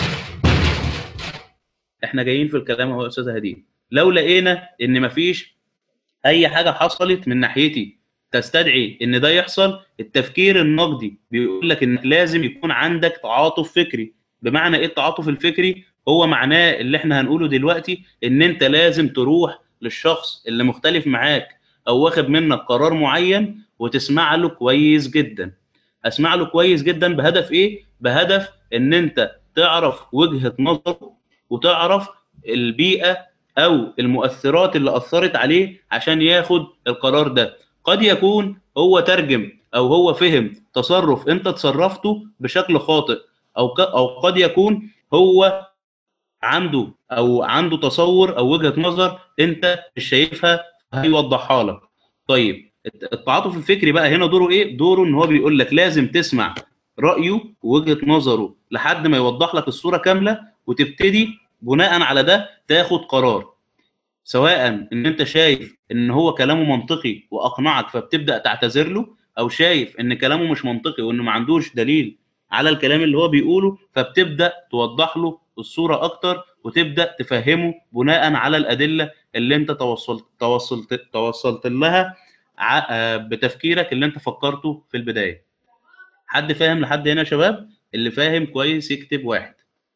احنا جايين في الكلام اهو يا استاذه هديه لو لقينا ان مفيش اي حاجه حصلت من ناحيتي تستدعي ان ده يحصل التفكير النقدي بيقول لك انك لازم يكون عندك تعاطف فكري بمعنى ايه التعاطف الفكري هو معناه اللي احنا هنقوله دلوقتي ان انت لازم تروح للشخص اللي مختلف معاك او واخد منك قرار معين وتسمع له كويس جدا اسمع له كويس جدا بهدف ايه بهدف ان انت تعرف وجهة نظره وتعرف البيئه او المؤثرات اللي اثرت عليه عشان ياخد القرار ده قد يكون هو ترجم او هو فهم تصرف انت تصرفته بشكل خاطئ او ك... او قد يكون هو عنده او عنده تصور او وجهه نظر انت مش شايفها هيوضحها لك طيب التعاطف الفكري بقى هنا دوره ايه دوره ان هو بيقول لك لازم تسمع رايه ووجهه نظره لحد ما يوضح لك الصوره كامله وتبتدي بناء على ده تاخد قرار سواء ان انت شايف ان هو كلامه منطقي واقنعك فبتبدا تعتذر له او شايف ان كلامه مش منطقي وانه ما عندوش دليل على الكلام اللي هو بيقوله فبتبدا توضح له الصوره اكتر وتبدا تفهمه بناء على الادله اللي انت توصلت توصلت توصلت لها بتفكيرك اللي انت فكرته في البدايه حد فاهم لحد هنا يا شباب اللي فاهم كويس يكتب واحد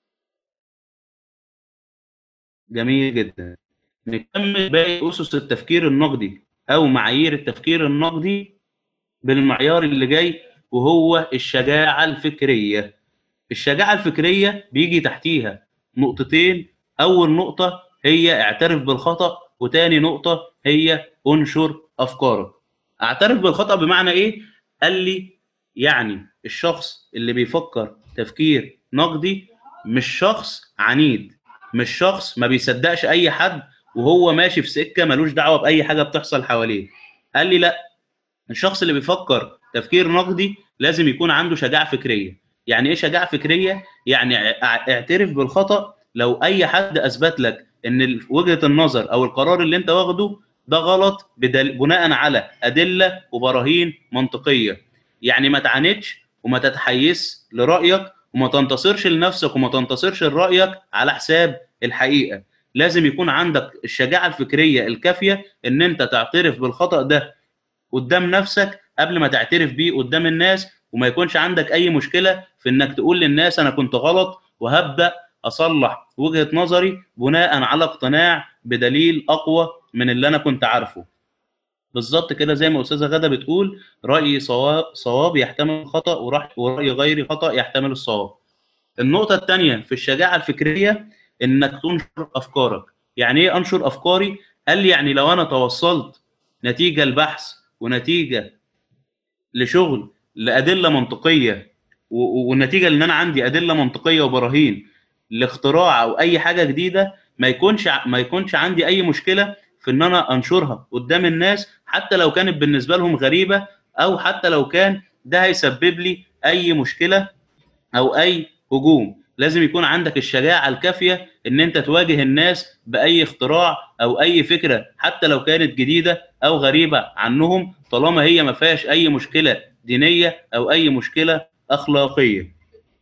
جميل جدا نكمل باقي اسس التفكير النقدي او معايير التفكير النقدي بالمعيار اللي جاي وهو الشجاعه الفكريه الشجاعه الفكريه بيجي تحتيها نقطتين اول نقطه هي اعترف بالخطا وتاني نقطه هي انشر افكارك اعترف بالخطا بمعنى ايه قال لي يعني الشخص اللي بيفكر تفكير نقدي مش شخص عنيد مش شخص ما بيصدقش اي حد وهو ماشي في سكه ملوش دعوه باي حاجه بتحصل حواليه قال لي لا الشخص اللي بيفكر تفكير نقدي لازم يكون عنده شجاعه فكريه يعني ايه شجاعه فكريه يعني اعترف بالخطا لو اي حد اثبت لك ان وجهه النظر او القرار اللي انت واخده ده غلط بناء على ادله وبراهين منطقيه يعني ما تعاندش وما تتحيز لرايك وما تنتصرش لنفسك وما تنتصرش لرايك على حساب الحقيقه لازم يكون عندك الشجاعه الفكريه الكافيه ان انت تعترف بالخطا ده قدام نفسك قبل ما تعترف بيه قدام الناس وما يكونش عندك اي مشكله في انك تقول للناس انا كنت غلط وهبدا اصلح وجهه نظري بناء على اقتناع بدليل اقوى من اللي انا كنت عارفه بالظبط كده زي ما استاذه غاده بتقول راي صواب صواب يحتمل الخطا وراي غير خطا يحتمل الصواب النقطه الثانيه في الشجاعه الفكريه انك تنشر افكارك يعني ايه انشر افكاري قال لي يعني لو انا توصلت نتيجه البحث ونتيجه لشغل لادله منطقيه والنتيجه ان انا عندي ادله منطقيه وبراهين لاختراع او اي حاجه جديده ما يكونش ما يكونش عندي اي مشكله في ان انا انشرها قدام الناس حتى لو كانت بالنسبه لهم غريبه او حتى لو كان ده هيسبب لي اي مشكله او اي هجوم لازم يكون عندك الشجاعه الكافيه ان انت تواجه الناس باي اختراع او اي فكره حتى لو كانت جديده او غريبه عنهم طالما هي ما فيهاش اي مشكله دينيه او اي مشكله اخلاقيه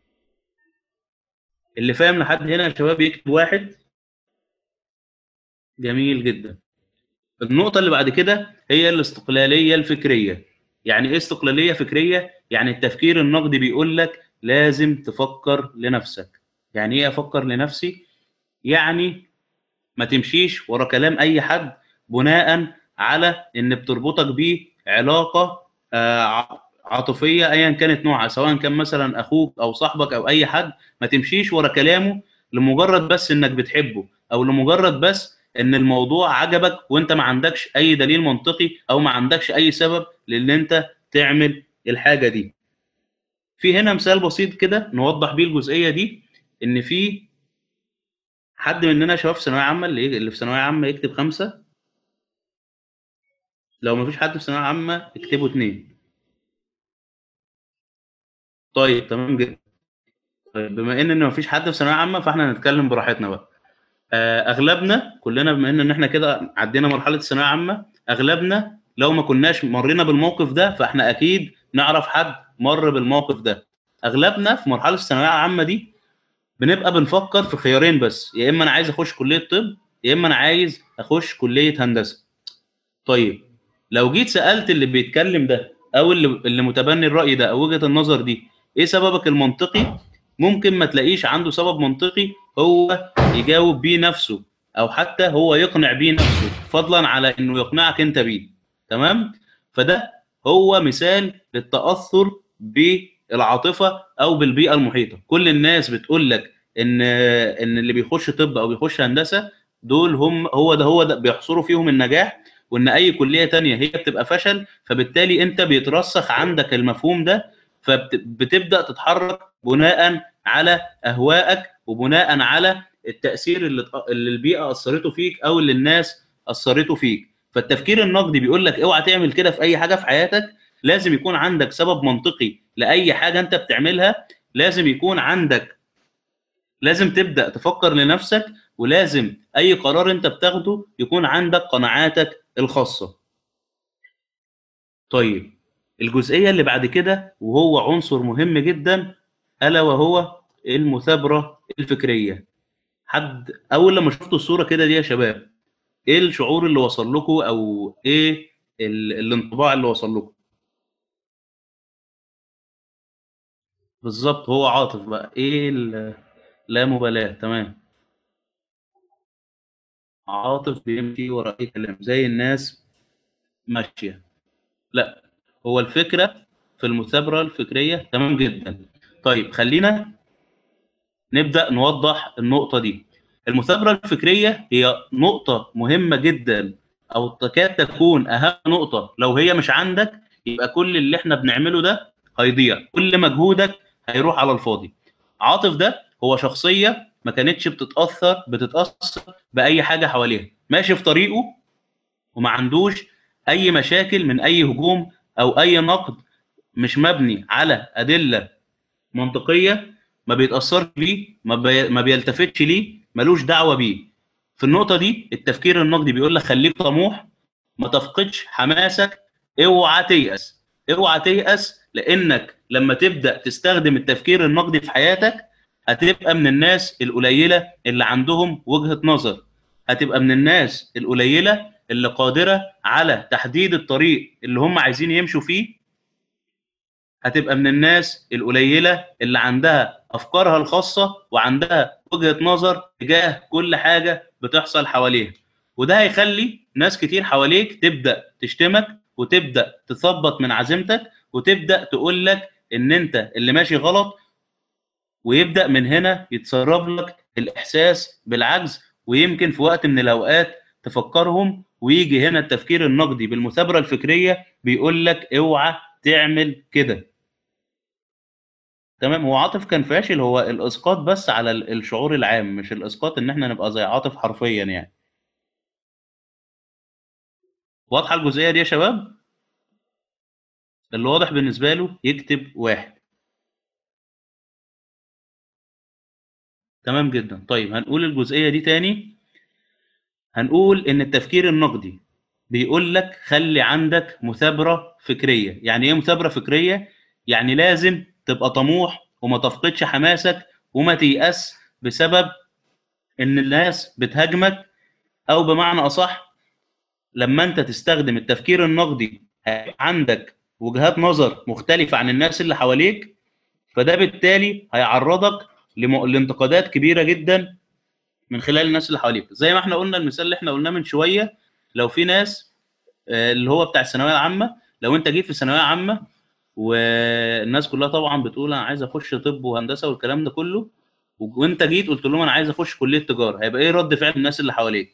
اللي فاهم لحد هنا يا شباب يكتب واحد جميل جدا النقطة اللي بعد كده هي الاستقلالية الفكرية يعني ايه استقلالية فكرية؟ يعني التفكير النقدي بيقول لك لازم تفكر لنفسك يعني ايه افكر لنفسي؟ يعني ما تمشيش ورا كلام اي حد بناء على ان بتربطك بيه علاقة عاطفية ايا كانت نوعها سواء كان مثلا اخوك او صاحبك او اي حد ما تمشيش ورا كلامه لمجرد بس انك بتحبه او لمجرد بس ان الموضوع عجبك وانت ما عندكش اي دليل منطقي او ما عندكش اي سبب لان انت تعمل الحاجه دي في هنا مثال بسيط كده نوضح بيه الجزئيه دي ان في حد مننا شباب في ثانويه عامه اللي اللي في ثانويه عامه يكتب خمسه لو ما فيش حد في ثانويه عامه اكتبوا اثنين طيب تمام جدا طيب بما ان ما فيش حد في ثانويه عامه فاحنا هنتكلم براحتنا بقى اغلبنا كلنا بما ان احنا كده عدينا مرحله الثانويه عامه اغلبنا لو ما كناش مرينا بالموقف ده فاحنا اكيد نعرف حد مر بالموقف ده اغلبنا في مرحله الثانويه العامه دي بنبقى بنفكر في خيارين بس يا اما انا عايز اخش كليه طب يا اما انا عايز اخش كليه هندسه طيب لو جيت سالت اللي بيتكلم ده او اللي اللي متبني الراي ده او وجهه النظر دي ايه سببك المنطقي ممكن ما تلاقيش عنده سبب منطقي هو يجاوب بيه نفسه او حتى هو يقنع بيه نفسه فضلا على انه يقنعك انت بيه تمام فده هو مثال للتاثر بالعاطفه او بالبيئه المحيطه كل الناس بتقول لك ان ان اللي بيخش طب او بيخش هندسه دول هم هو ده هو ده بيحصروا فيهم النجاح وان اي كليه تانية هي بتبقى فشل فبالتالي انت بيترسخ عندك المفهوم ده فبتبدا تتحرك بناء على اهوائك وبناء على التاثير اللي اللي البيئه اثرته فيك او اللي الناس اثرته فيك فالتفكير النقدي بيقول لك اوعى تعمل كده في اي حاجه في حياتك لازم يكون عندك سبب منطقي لاي حاجه انت بتعملها لازم يكون عندك لازم تبدا تفكر لنفسك ولازم اي قرار انت بتاخده يكون عندك قناعاتك الخاصه طيب الجزئيه اللي بعد كده وهو عنصر مهم جدا الا وهو المثابره الفكريه حد اول لما شفتوا الصوره كده دي يا شباب ايه الشعور اللي وصل لكم او ايه ال... الانطباع اللي وصل لكم بالظبط هو عاطف بقى ايه ال... لا مبالاه تمام عاطف بيمشي ورا اي كلام زي الناس ماشيه لا هو الفكره في المثابره الفكريه تمام جدا طيب خلينا نبدا نوضح النقطه دي المثابره الفكريه هي نقطه مهمه جدا او تكاد تكون اهم نقطه لو هي مش عندك يبقى كل اللي احنا بنعمله ده هيضيع كل مجهودك هيروح على الفاضي عاطف ده هو شخصيه ما كانتش بتتاثر بتتاثر باي حاجه حواليها ماشي في طريقه وما عندوش اي مشاكل من اي هجوم او اي نقد مش مبني على ادله منطقيه ما بيتاثرش بيه ما, بي... ما بيلتفتش ليه ملوش دعوه بيه في النقطه دي التفكير النقدي بيقول لك خليك طموح ما تفقدش حماسك اوعى تيأس اوعى تيأس لانك لما تبدا تستخدم التفكير النقدي في حياتك هتبقى من الناس القليله اللي عندهم وجهه نظر هتبقى من الناس القليله اللي قادره على تحديد الطريق اللي هم عايزين يمشوا فيه هتبقى من الناس القليله اللي عندها افكارها الخاصه وعندها وجهه نظر تجاه كل حاجه بتحصل حواليها وده هيخلي ناس كتير حواليك تبدا تشتمك وتبدا تثبط من عزيمتك وتبدا تقول لك ان انت اللي ماشي غلط ويبدا من هنا يتسرب لك الاحساس بالعجز ويمكن في وقت من الاوقات تفكرهم ويجي هنا التفكير النقدي بالمثابره الفكريه بيقول لك اوعى تعمل كده تمام هو عاطف كان فاشل هو الاسقاط بس على الشعور العام مش الاسقاط ان احنا نبقى زي عاطف حرفيا يعني واضحه الجزئيه دي يا شباب اللي واضح بالنسبه له يكتب واحد تمام جدا طيب هنقول الجزئيه دي تاني هنقول ان التفكير النقدي بيقول لك خلي عندك مثابره فكريه يعني ايه مثابره فكريه يعني لازم تبقى طموح وما تفقدش حماسك وما تيأس بسبب ان الناس بتهاجمك او بمعنى اصح لما انت تستخدم التفكير النقدي عندك وجهات نظر مختلفه عن الناس اللي حواليك فده بالتالي هيعرضك لانتقادات كبيره جدا من خلال الناس اللي حواليك زي ما احنا قلنا المثال اللي احنا قلناه من شويه لو في ناس اللي هو بتاع الثانويه العامه لو انت جيت في ثانويه عامه والناس كلها طبعا بتقول انا عايز اخش طب وهندسه والكلام ده كله وانت جيت قلت لهم انا عايز اخش كليه تجاره هيبقى ايه رد فعل الناس اللي حواليك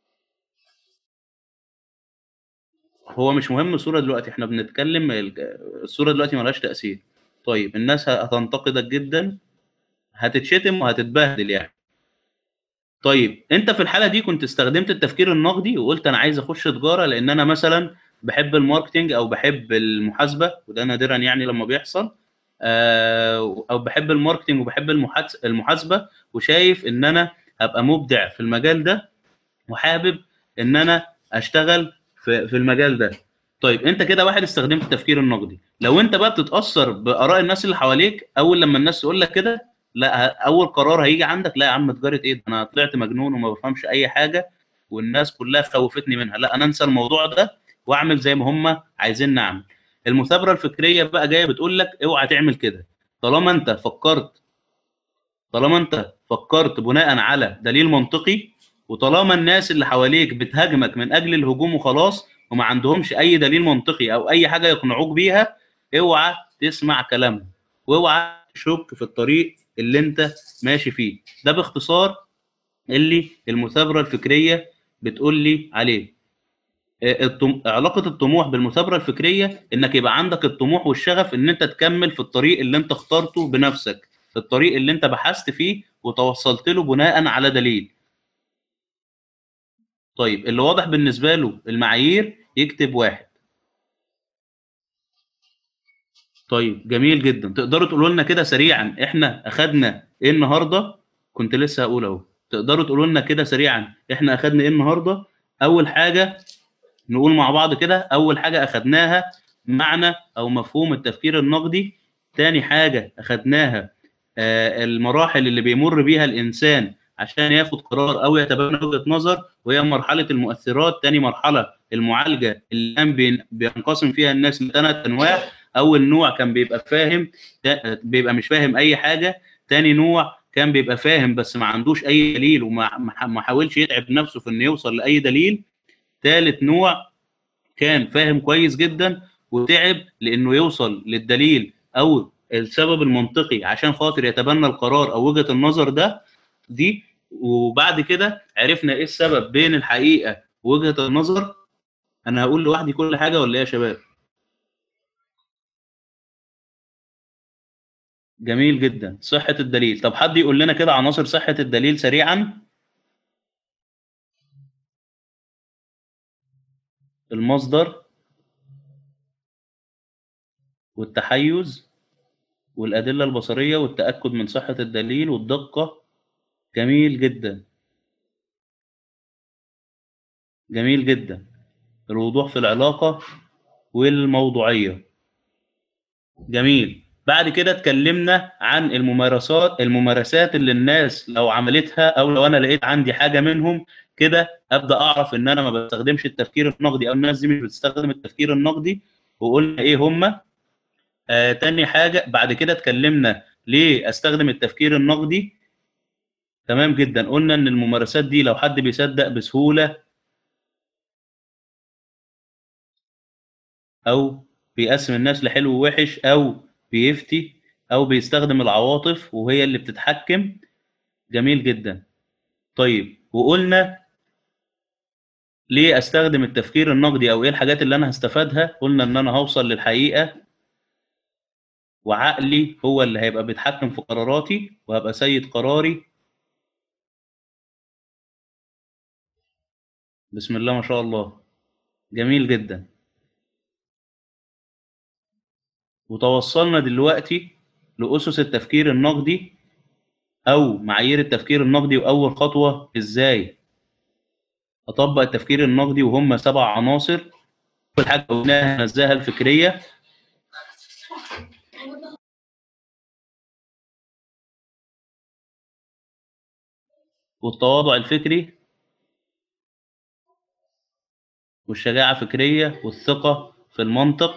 هو مش مهم الصوره دلوقتي احنا بنتكلم الصوره دلوقتي ملهاش تاثير طيب الناس هتنتقدك جدا هتتشتم وهتتبهدل يعني طيب انت في الحاله دي كنت استخدمت التفكير النقدي وقلت انا عايز اخش تجاره لان انا مثلا بحب الماركتنج او بحب المحاسبه وده نادرا يعني لما بيحصل او بحب الماركتنج وبحب المحاسبه وشايف ان انا هبقى مبدع في المجال ده وحابب ان انا اشتغل في المجال ده طيب انت كده واحد استخدمت التفكير النقدي لو انت بقى بتتاثر باراء الناس اللي حواليك اول لما الناس تقول لك كده لا اول قرار هيجي عندك لا يا عم تجاره ايه انا طلعت مجنون وما بفهمش اي حاجه والناس كلها خوفتني منها لا انا انسى الموضوع ده واعمل زي ما هم عايزين نعمل المثابره الفكريه بقى جايه بتقول لك اوعى تعمل كده طالما انت فكرت طالما انت فكرت بناء على دليل منطقي وطالما الناس اللي حواليك بتهاجمك من اجل الهجوم وخلاص وما عندهمش اي دليل منطقي او اي حاجه يقنعوك بيها اوعى تسمع كلامهم واوعى تشك في الطريق اللي انت ماشي فيه ده باختصار اللي المثابره الفكريه بتقول لي عليه آه، الطم... علاقه الطموح بالمثابره الفكريه انك يبقى عندك الطموح والشغف ان انت تكمل في الطريق اللي انت اخترته بنفسك الطريق اللي انت بحثت فيه وتوصلت له بناء على دليل طيب اللي واضح بالنسبه له المعايير يكتب واحد طيب جميل جدا تقدروا تقولوا لنا كده سريعا احنا اخدنا ايه النهارده كنت لسه هقول اهو تقدروا تقولوا لنا كده سريعا احنا اخدنا ايه النهارده اول حاجه نقول مع بعض كده اول حاجه اخدناها معنى او مفهوم التفكير النقدي تاني حاجه اخدناها آه، المراحل اللي بيمر بيها الانسان عشان ياخد قرار او يتبنى وجهه نظر وهي مرحله المؤثرات تاني مرحله المعالجه اللي كان بين- بينقسم فيها الناس لثلاث انواع اول نوع كان بيبقى فاهم تا- بيبقى مش فاهم اي حاجه تاني نوع كان بيبقى فاهم بس ما عندوش اي دليل وما ما- ما حاولش يتعب نفسه في انه يوصل لاي دليل ثالث نوع كان فاهم كويس جدا وتعب لانه يوصل للدليل او السبب المنطقي عشان خاطر يتبنى القرار او وجهه النظر ده دي وبعد كده عرفنا ايه السبب بين الحقيقه ووجهه النظر انا هقول لوحدي كل حاجه ولا ايه يا شباب جميل جدا صحه الدليل طب حد يقول لنا كده عناصر صحه الدليل سريعا المصدر والتحيز والأدلة البصرية والتأكد من صحة الدليل والدقة جميل جدا جميل جدا الوضوح في العلاقة والموضوعية جميل بعد كده اتكلمنا عن الممارسات الممارسات اللي الناس لو عملتها او لو انا لقيت عندي حاجة منهم كده ابدا اعرف ان انا ما بستخدمش التفكير النقدي او الناس دي مش بتستخدم التفكير النقدي وقلنا ايه هما آه تاني حاجة بعد كده اتكلمنا ليه استخدم التفكير النقدي تمام جدا قلنا ان الممارسات دي لو حد بيصدق بسهولة او بيقسم الناس لحلو ووحش او بيفتي او بيستخدم العواطف وهي اللي بتتحكم جميل جدا طيب وقلنا ليه استخدم التفكير النقدي او ايه الحاجات اللي انا هستفادها قلنا ان انا هوصل للحقيقة وعقلي هو اللي هيبقى بيتحكم في قراراتي وهبقى سيد قراري بسم الله ما شاء الله جميل جدا وتوصلنا دلوقتي لأسس التفكير النقدي أو معايير التفكير النقدي وأول خطوة إزاي أطبق التفكير النقدي وهم سبع عناصر أول حاجة قلناها النزاهة الفكرية والتواضع الفكري والشجاعة الفكرية والثقة في المنطق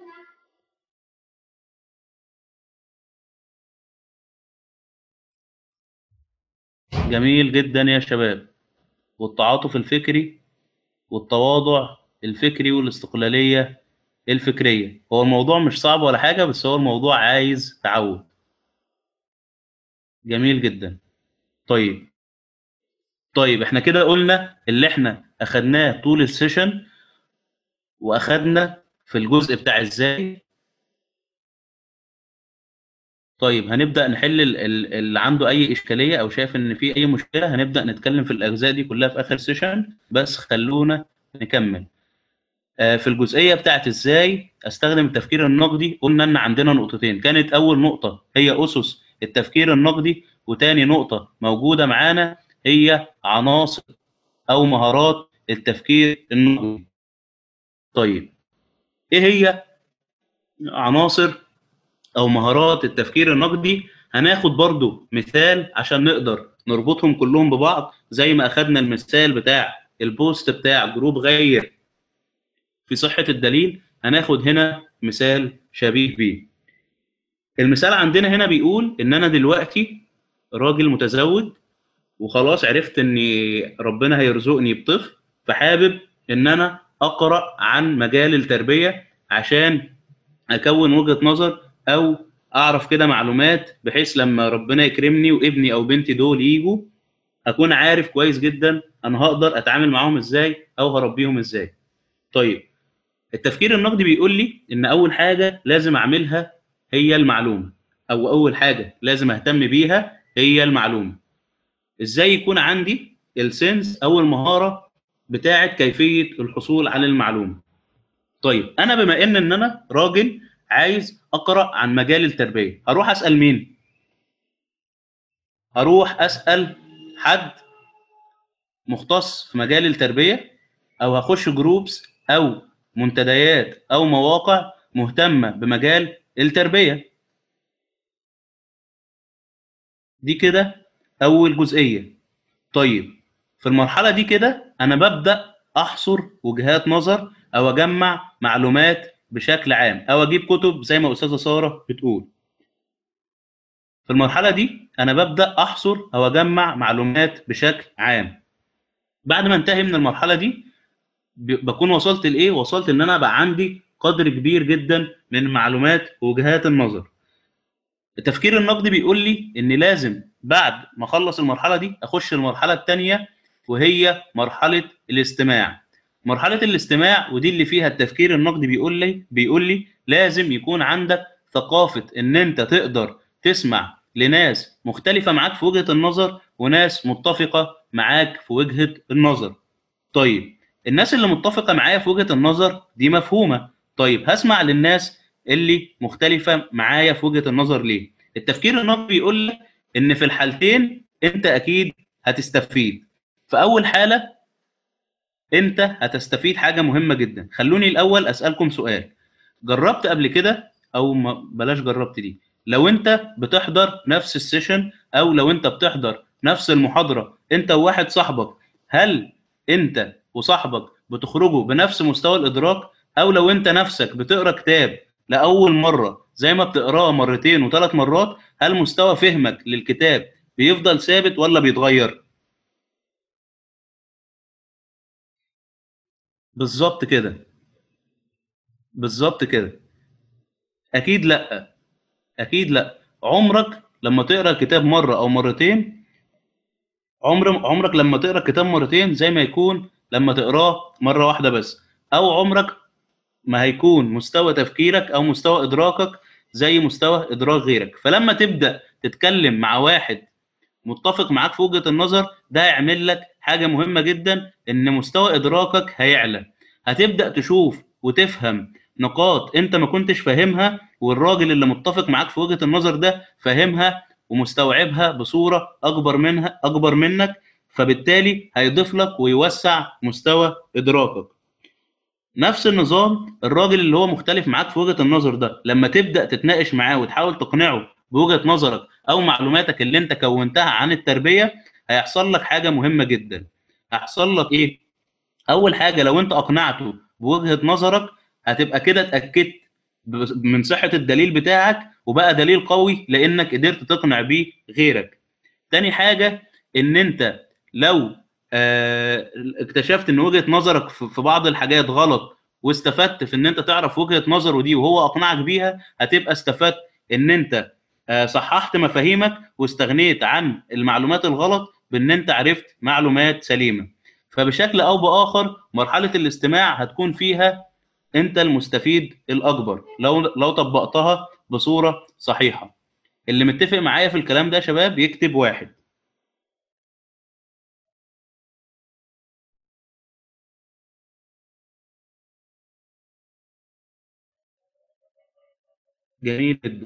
جميل جدا يا شباب والتعاطف الفكري والتواضع الفكري والاستقلالية الفكرية هو الموضوع مش صعب ولا حاجة بس هو الموضوع عايز تعود جميل جدا طيب طيب احنا كده قلنا اللي احنا اخدناه طول السيشن واخدنا في الجزء بتاع ازاي طيب هنبدأ نحل ال- ال- اللي عنده أي إشكالية أو شايف إن في أي مشكلة هنبدأ نتكلم في الأجزاء دي كلها في آخر سيشن بس خلونا نكمل. آه، في الجزئية بتاعت إزاي أستخدم التفكير النقدي قلنا إن عندنا نقطتين، كانت أول نقطة هي أسس التفكير النقدي وتاني نقطة موجودة معانا هي عناصر أو مهارات التفكير النقدي. طيب إيه هي عناصر او مهارات التفكير النقدي هناخد برضو مثال عشان نقدر نربطهم كلهم ببعض زي ما اخدنا المثال بتاع البوست بتاع جروب غير في صحة الدليل هناخد هنا مثال شبيه بيه المثال عندنا هنا بيقول ان انا دلوقتي راجل متزوج وخلاص عرفت ان ربنا هيرزقني بطفل فحابب ان انا اقرا عن مجال التربيه عشان اكون وجهه نظر او اعرف كده معلومات بحيث لما ربنا يكرمني وابني او بنتي دول يجوا اكون عارف كويس جدا انا هقدر اتعامل معاهم ازاي او هربيهم ازاي طيب التفكير النقدي بيقول لي ان اول حاجه لازم اعملها هي المعلومه او اول حاجه لازم اهتم بيها هي المعلومه ازاي يكون عندي السنس او المهاره بتاعه كيفيه الحصول على المعلومه طيب انا بما ان ان انا راجل عايز اقرا عن مجال التربيه هروح اسال مين هروح اسال حد مختص في مجال التربيه او هخش جروبس او منتديات او مواقع مهتمه بمجال التربيه دي كده اول جزئيه طيب في المرحله دي كده انا ببدا احصر وجهات نظر او اجمع معلومات بشكل عام او اجيب كتب زي ما استاذه ساره بتقول في المرحله دي انا ببدا احصر او اجمع معلومات بشكل عام بعد ما انتهي من المرحله دي ب- بكون وصلت لايه وصلت ان انا بقى عندي قدر كبير جدا من معلومات ووجهات النظر التفكير النقدي بيقول لي ان لازم بعد ما اخلص المرحله دي اخش المرحله الثانيه وهي مرحله الاستماع مرحله الاستماع ودي اللي فيها التفكير النقدي بيقول لي بيقول لي لازم يكون عندك ثقافه ان انت تقدر تسمع لناس مختلفه معاك في وجهه النظر وناس متفقه معاك في وجهه النظر طيب الناس اللي متفقه معايا في وجهه النظر دي مفهومه طيب هسمع للناس اللي مختلفه معايا في وجهه النظر ليه التفكير النقدي بيقول لك ان في الحالتين انت اكيد هتستفيد في اول حاله انت هتستفيد حاجه مهمه جدا خلوني الاول اسالكم سؤال جربت قبل كده او ما بلاش جربت دي لو انت بتحضر نفس السيشن او لو انت بتحضر نفس المحاضره انت وواحد صاحبك هل انت وصاحبك بتخرجوا بنفس مستوى الادراك او لو انت نفسك بتقرا كتاب لاول مره زي ما بتقراه مرتين وثلاث مرات هل مستوى فهمك للكتاب بيفضل ثابت ولا بيتغير بالظبط كده بالظبط كده اكيد لا اكيد لا عمرك لما تقرا الكتاب مره او مرتين عمر عمرك لما تقرا الكتاب مرتين زي ما يكون لما تقراه مره واحده بس او عمرك ما هيكون مستوى تفكيرك او مستوى ادراكك زي مستوى ادراك غيرك فلما تبدا تتكلم مع واحد متفق معاك في وجهه النظر ده هيعمل لك حاجه مهمه جدا ان مستوى ادراكك هيعلى هتبدا تشوف وتفهم نقاط انت ما كنتش فاهمها والراجل اللي متفق معاك في وجهه النظر ده فاهمها ومستوعبها بصوره اكبر منها اكبر منك فبالتالي هيضيف لك ويوسع مستوى ادراكك نفس النظام الراجل اللي هو مختلف معاك في وجهه النظر ده لما تبدا تتناقش معاه وتحاول تقنعه بوجهه نظرك او معلوماتك اللي انت كونتها عن التربيه هيحصل لك حاجه مهمه جدا هيحصل لك ايه اول حاجه لو انت اقنعته بوجهه نظرك هتبقى كده اتاكدت ب- من صحه الدليل بتاعك وبقى دليل قوي لانك قدرت تقنع بيه غيرك تاني حاجه ان انت لو آه، اكتشفت ان وجهه نظرك في في بعض الحاجات غلط واستفدت في ان انت تعرف وجهه نظره دي وهو اقنعك بيها هتبقى استفدت ان انت آه، صححت مفاهيمك واستغنيت عن المعلومات الغلط بان انت عرفت معلومات سليمه فبشكل او باخر مرحله الاستماع هتكون فيها انت المستفيد الاكبر لو لو طبقتها بصوره صحيحه اللي متفق معايا في الكلام ده يا شباب يكتب واحد جميل جدا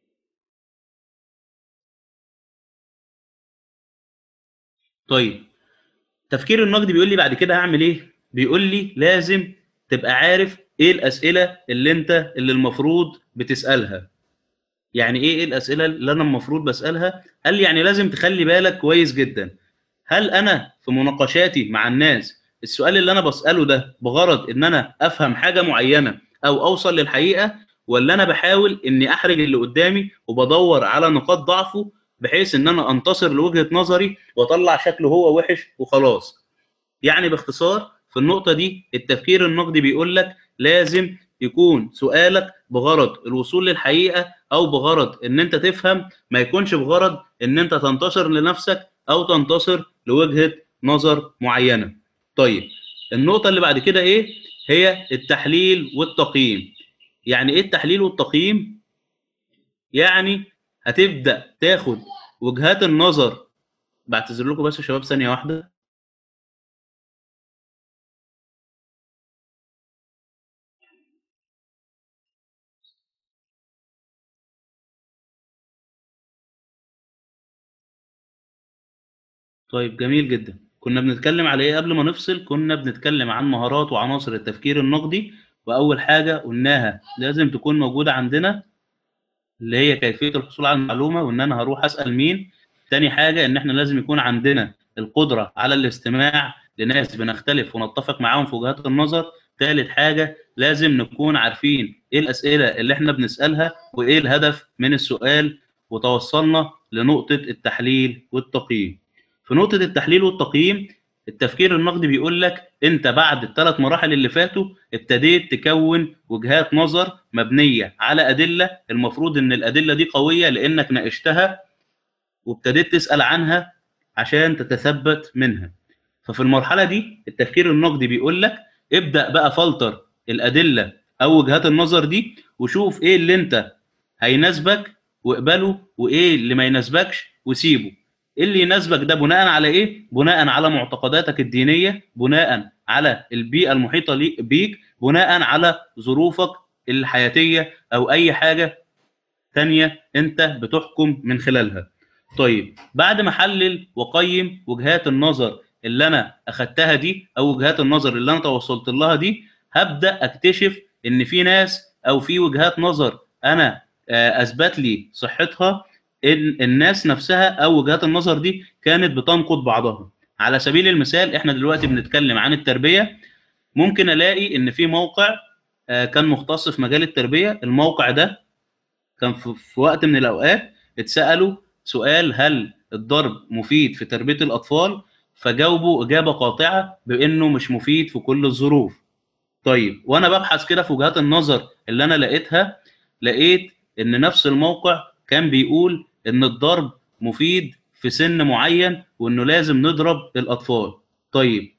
طيب تفكير النقدي بيقول لي بعد كده هعمل ايه بيقول لي لازم تبقى عارف ايه الاسئله اللي انت اللي المفروض بتسالها يعني ايه ايه الاسئله اللي انا المفروض بسالها قال لي يعني لازم تخلي بالك كويس جدا هل انا في مناقشاتي مع الناس السؤال اللي انا بساله ده بغرض ان انا افهم حاجه معينه او اوصل للحقيقه ولا انا بحاول اني احرج اللي قدامي وبدور على نقاط ضعفه بحيث ان انا انتصر لوجهه نظري واطلع شكله هو وحش وخلاص يعني باختصار في النقطه دي التفكير النقدي بيقول لك لازم يكون سؤالك بغرض الوصول للحقيقه او بغرض ان انت تفهم ما يكونش بغرض ان انت تنتصر لنفسك او تنتصر لوجهه نظر معينه طيب النقطه اللي بعد كده ايه هي التحليل والتقييم يعني ايه التحليل والتقييم يعني هتبدا تاخد وجهات النظر بعتذر لكم بس يا شباب ثانيه واحده طيب جميل جدا كنا بنتكلم على ايه قبل ما نفصل كنا بنتكلم عن مهارات وعناصر التفكير النقدي واول حاجه قلناها لازم تكون موجوده عندنا اللي هي كيفيه الحصول على المعلومه وان انا هروح اسال مين تاني حاجه ان احنا لازم يكون عندنا القدره على الاستماع لناس بنختلف ونتفق معاهم في وجهات النظر ثالث حاجه لازم نكون عارفين ايه الاسئله اللي احنا بنسالها وايه الهدف من السؤال وتوصلنا لنقطه التحليل والتقييم في نقطه التحليل والتقييم التفكير النقدي بيقول لك انت بعد الثلاث مراحل اللي فاتوا ابتديت تكون وجهات نظر مبنيه على ادله المفروض ان الادله دي قويه لانك ناقشتها وابتديت تسال عنها عشان تتثبت منها ففي المرحله دي التفكير النقدي بيقول لك ابدا بقى فلتر الادله او وجهات النظر دي وشوف ايه اللي انت هيناسبك واقبله وايه اللي ما يناسبكش وسيبه ايه اللي يناسبك ده بناء على ايه بناء على معتقداتك الدينيه بناء على البيئه المحيطه بيك بناء على ظروفك الحياتيه او اي حاجه ثانيه انت بتحكم من خلالها طيب بعد ما احلل واقيم وجهات النظر اللي انا اخدتها دي او وجهات النظر اللي انا توصلت لها دي هبدا اكتشف ان في ناس او في وجهات نظر انا اثبت لي صحتها ان الناس نفسها او وجهات النظر دي كانت بتنقض بعضها على سبيل المثال احنا دلوقتي بنتكلم عن التربيه ممكن الاقي ان في موقع كان مختص في مجال التربيه الموقع ده كان في وقت من الاوقات اتسالوا سؤال هل الضرب مفيد في تربيه الاطفال فجاوبوا اجابه قاطعه بانه مش مفيد في كل الظروف طيب وانا ببحث كده في وجهات النظر اللي انا لقيتها لقيت ان نفس الموقع كان بيقول ان الضرب مفيد في سن معين وانه لازم نضرب الاطفال طيب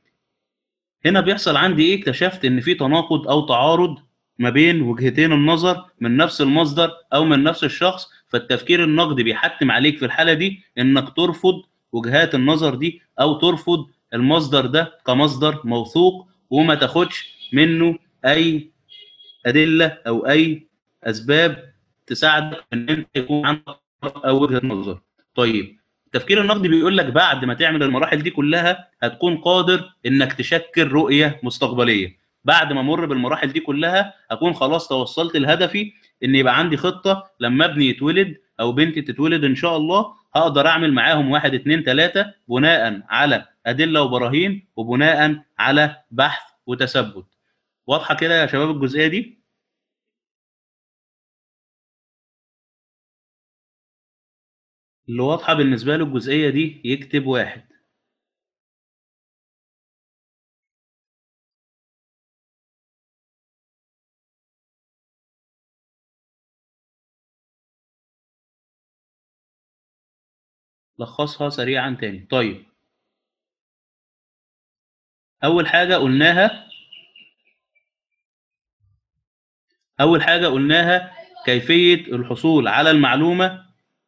هنا بيحصل عندي ايه اكتشفت ان في تناقض او تعارض ما بين وجهتين النظر من نفس المصدر او من نفس الشخص فالتفكير النقدي بيحتم عليك في الحاله دي انك ترفض وجهات النظر دي او ترفض المصدر ده كمصدر موثوق وما تاخدش منه اي ادله او اي اسباب تساعدك ان انت يكون عندك او وجهه نظر طيب التفكير النقدي بيقول لك بعد ما تعمل المراحل دي كلها هتكون قادر انك تشكل رؤيه مستقبليه بعد ما امر بالمراحل دي كلها اكون خلاص توصلت لهدفي ان يبقى عندي خطه لما ابني يتولد او بنتي تتولد ان شاء الله هقدر اعمل معاهم واحد اتنين تلاته بناء على ادله وبراهين وبناء على بحث وتثبت واضحه كده يا شباب الجزئيه دي اللي واضحه بالنسبه له الجزئيه دي يكتب واحد لخصها سريعا تاني طيب اول حاجه قلناها اول حاجه قلناها كيفيه الحصول على المعلومه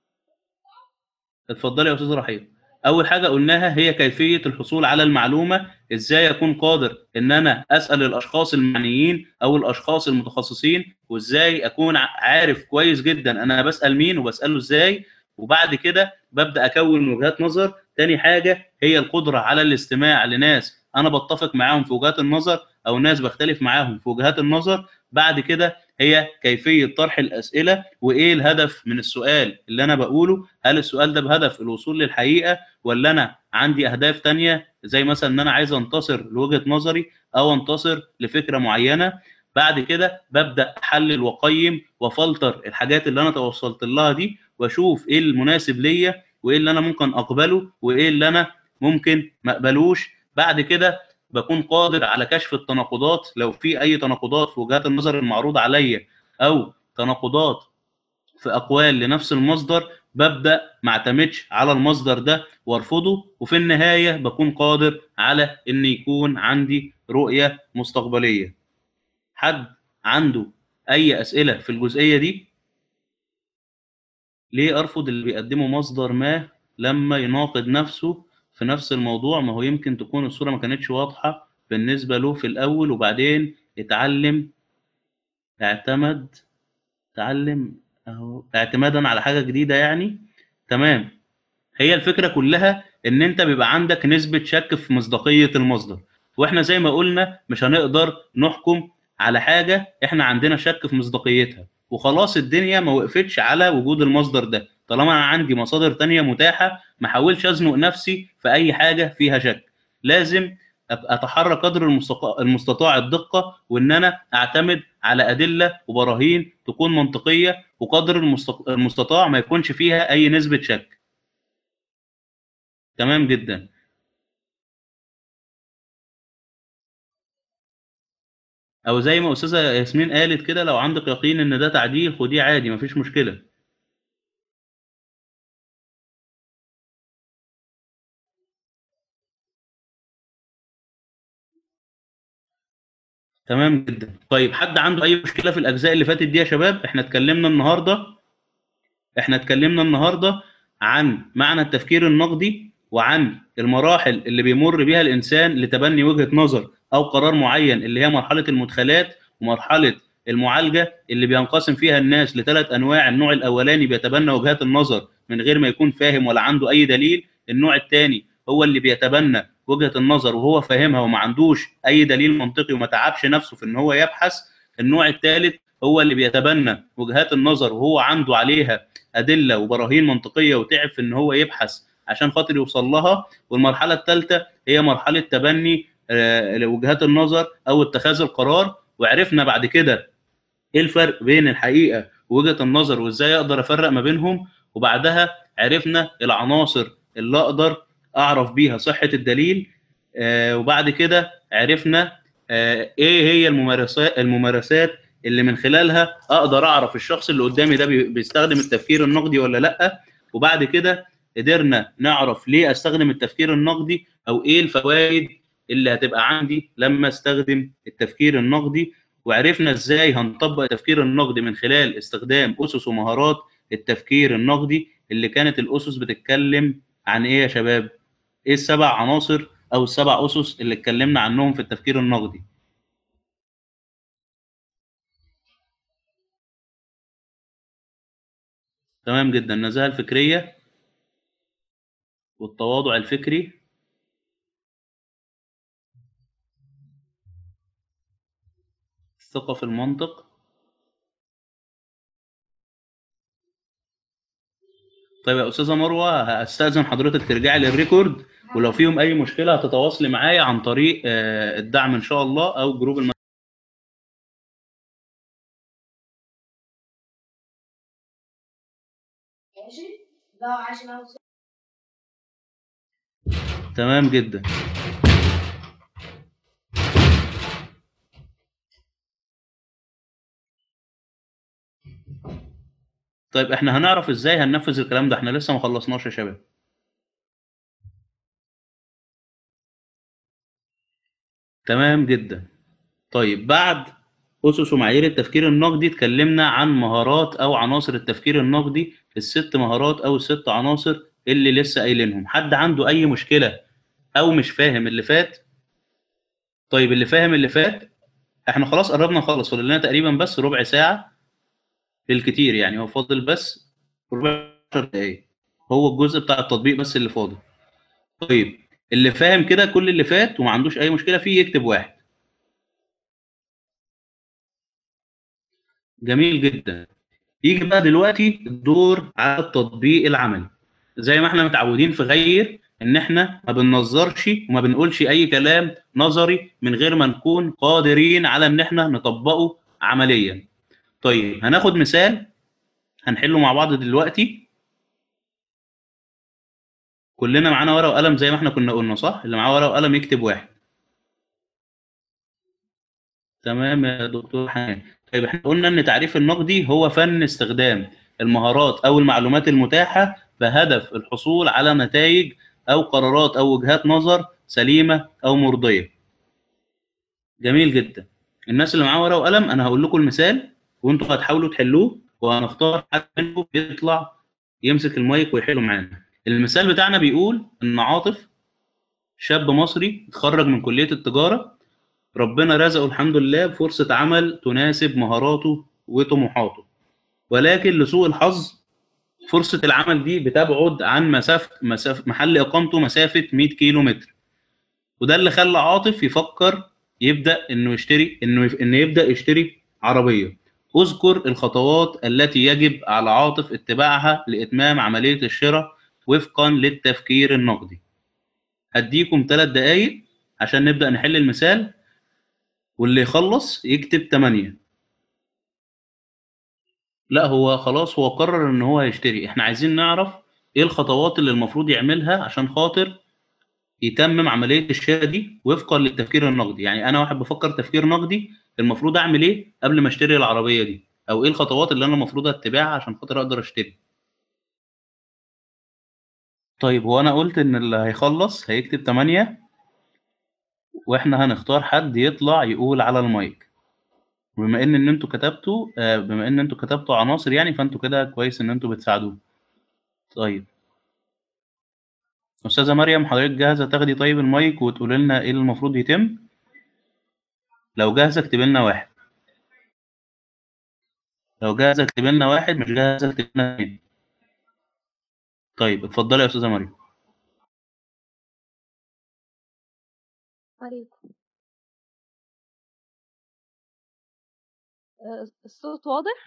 اتفضلي يا استاذ رحيم اول حاجه قلناها هي كيفيه الحصول على المعلومه ازاي اكون قادر ان انا اسال الاشخاص المعنيين او الاشخاص المتخصصين وازاي اكون عارف كويس جدا انا بسال مين وبساله ازاي وبعد كده ببدا اكون وجهات نظر تاني حاجه هي القدره على الاستماع لناس انا بتفق معاهم في وجهات النظر او ناس بختلف معاهم في وجهات النظر بعد كده هي كيفيه طرح الاسئله وايه الهدف من السؤال اللي انا بقوله هل السؤال ده بهدف الوصول للحقيقه ولا انا عندي اهداف تانية زي مثلا ان انا عايز انتصر لوجهه نظري او انتصر لفكره معينه بعد كده ببدا احلل واقيم وافلتر الحاجات اللي انا توصلت لها دي واشوف ايه المناسب ليا وايه اللي انا ممكن اقبله وايه اللي انا ممكن ما اقبلوش بعد كده بكون قادر على كشف التناقضات لو في اي تناقضات في وجهات النظر المعروض عليا او تناقضات في اقوال لنفس المصدر ببدا ما اعتمدش على المصدر ده وارفضه وفي النهايه بكون قادر على ان يكون عندي رؤيه مستقبليه حد عنده اي اسئله في الجزئيه دي ليه ارفض اللي بيقدمه مصدر ما لما يناقض نفسه في نفس الموضوع ما هو يمكن تكون الصوره ما كانتش واضحه بالنسبه له في الاول وبعدين اتعلم اعتمد اتعلم اهو اعتمادا على حاجه جديده يعني تمام هي الفكره كلها ان انت بيبقى عندك نسبه شك في مصداقيه المصدر واحنا زي ما قلنا مش هنقدر نحكم على حاجه احنا عندنا شك في مصداقيتها وخلاص الدنيا ما وقفتش على وجود المصدر ده طالما انا عندي مصادر تانية متاحه ما احاولش ازنق نفسي في اي حاجه فيها شك لازم ابقى اتحرى قدر المستق- المستطاع الدقه وان انا اعتمد على ادله وبراهين تكون منطقيه وقدر المستق- المستطاع ما يكونش فيها اي نسبه شك تمام جدا او زي ما استاذه ياسمين قالت كده لو عندك يقين ان ده تعديل خديه عادي مفيش مشكله تمام جدا طيب حد عنده اي مشكله في الاجزاء اللي فاتت دي يا شباب احنا اتكلمنا النهارده احنا اتكلمنا النهارده عن معنى التفكير النقدي وعن المراحل اللي بيمر بيها الانسان لتبني وجهه نظر او قرار معين اللي هي مرحله المدخلات ومرحله المعالجه اللي بينقسم فيها الناس لثلاث انواع النوع الاولاني بيتبنى وجهات النظر من غير ما يكون فاهم ولا عنده اي دليل النوع الثاني هو اللي بيتبنى وجهه النظر وهو فاهمها وما عندوش اي دليل منطقي وما تعبش نفسه في ان هو يبحث النوع الثالث هو اللي بيتبنى وجهات النظر وهو عنده عليها ادله وبراهين منطقيه وتعب في ان هو يبحث عشان خاطر يوصل لها والمرحله الثالثه هي مرحله تبني آه، وجهات النظر او اتخاذ القرار وعرفنا بعد كده ايه الفرق بين الحقيقه ووجهه النظر وازاي اقدر افرق ما بينهم وبعدها عرفنا العناصر اللي اقدر اعرف بيها صحه الدليل آه، وبعد كده عرفنا آه، ايه هي الممارسات الممارسات اللي من خلالها اقدر اعرف الشخص اللي قدامي ده بي- بيستخدم التفكير النقدي ولا لا وبعد كده قدرنا نعرف ليه استخدم التفكير النقدي او ايه الفوائد اللي هتبقى عندي لما استخدم التفكير النقدي وعرفنا ازاي هنطبق التفكير النقدي من خلال استخدام اسس ومهارات التفكير النقدي اللي كانت الاسس بتتكلم عن ايه يا شباب ايه السبع عناصر او السبع اسس اللي اتكلمنا عنهم في التفكير النقدي تمام جدا النزاهه الفكريه والتواضع الفكري الثقه في المنطق طيب يا استاذه مروه هستاذن حضرتك ترجعي للريكورد ولو فيهم اي مشكله هتتواصلي معايا عن طريق آه، الدعم ان شاء الله او جروب الم... ماشي ده عشان اوصل تمام جدا طيب احنا هنعرف ازاي هننفذ الكلام ده احنا لسه ما خلصناش يا شباب تمام جدا طيب بعد اسس ومعايير التفكير النقدي اتكلمنا عن مهارات او عناصر التفكير النقدي الست مهارات او الست عناصر اللي لسه قايلينهم حد عنده اي مشكله او مش فاهم اللي فات طيب اللي فاهم اللي فات احنا خلاص قربنا نخلص فاضل لنا تقريبا بس ربع ساعه بالكتير يعني هو فاضل بس ربع دقايق هو الجزء بتاع التطبيق بس اللي فاضل طيب اللي فاهم كده كل اللي فات وما عندوش اي مشكله فيه يكتب واحد جميل جدا يجي بقى دلوقتي الدور على التطبيق العملي زي ما احنا متعودين في غير ان احنا ما بننظرش وما بنقولش اي كلام نظري من غير ما نكون قادرين على ان احنا نطبقه عمليا طيب هناخد مثال هنحله مع بعض دلوقتي كلنا معانا ورقه وقلم زي ما احنا كنا قلنا صح اللي معاه ورقه وقلم يكتب واحد تمام يا دكتور حنان طيب احنا قلنا ان تعريف النقدي هو فن استخدام المهارات او المعلومات المتاحه بهدف الحصول على نتائج او قرارات او وجهات نظر سليمه او مرضيه جميل جدا الناس اللي معاه ورقه وقلم انا هقول لكم المثال وانتوا هتحاولوا تحلوه وهنختار حد منكم يطلع يمسك المايك ويحله معانا المثال بتاعنا بيقول ان عاطف شاب مصري اتخرج من كليه التجاره ربنا رزقه الحمد لله بفرصة عمل تناسب مهاراته وطموحاته ولكن لسوء الحظ فرصة العمل دي بتبعد عن مسافة مسافة محل إقامته مسافة 100 كيلو متر وده اللي خلى عاطف يفكر يبدأ إنه يشتري إنه يف... إنه يبدأ يشتري عربية اذكر الخطوات التي يجب على عاطف اتباعها لإتمام عملية الشراء وفقا للتفكير النقدي هديكم ثلاث دقايق عشان نبدأ نحل المثال واللي يخلص يكتب 8 لا هو خلاص هو قرر ان هو هيشتري احنا عايزين نعرف ايه الخطوات اللي المفروض يعملها عشان خاطر يتمم عملية الشراء دي وفقا للتفكير النقدي يعني انا واحد بفكر تفكير نقدي المفروض اعمل ايه قبل ما اشتري العربية دي او ايه الخطوات اللي انا المفروض اتبعها عشان خاطر اقدر اشتري طيب هو انا قلت ان اللي هيخلص هيكتب 8 واحنا هنختار حد يطلع يقول على المايك بما ان ان انتوا كتبتوا آه، بما ان انتوا كتبتوا عناصر يعني فانتوا كده كويس ان انتوا بتساعدوه طيب استاذه مريم حضرتك جاهزه تاخدي طيب المايك وتقولي لنا ايه اللي المفروض يتم لو جاهزه اكتبي لنا واحد لو جاهزه اكتبي لنا واحد مش جاهزه اكتبي لنا اثنين طيب اتفضلي يا استاذه مريم عليكم آه، الصوت واضح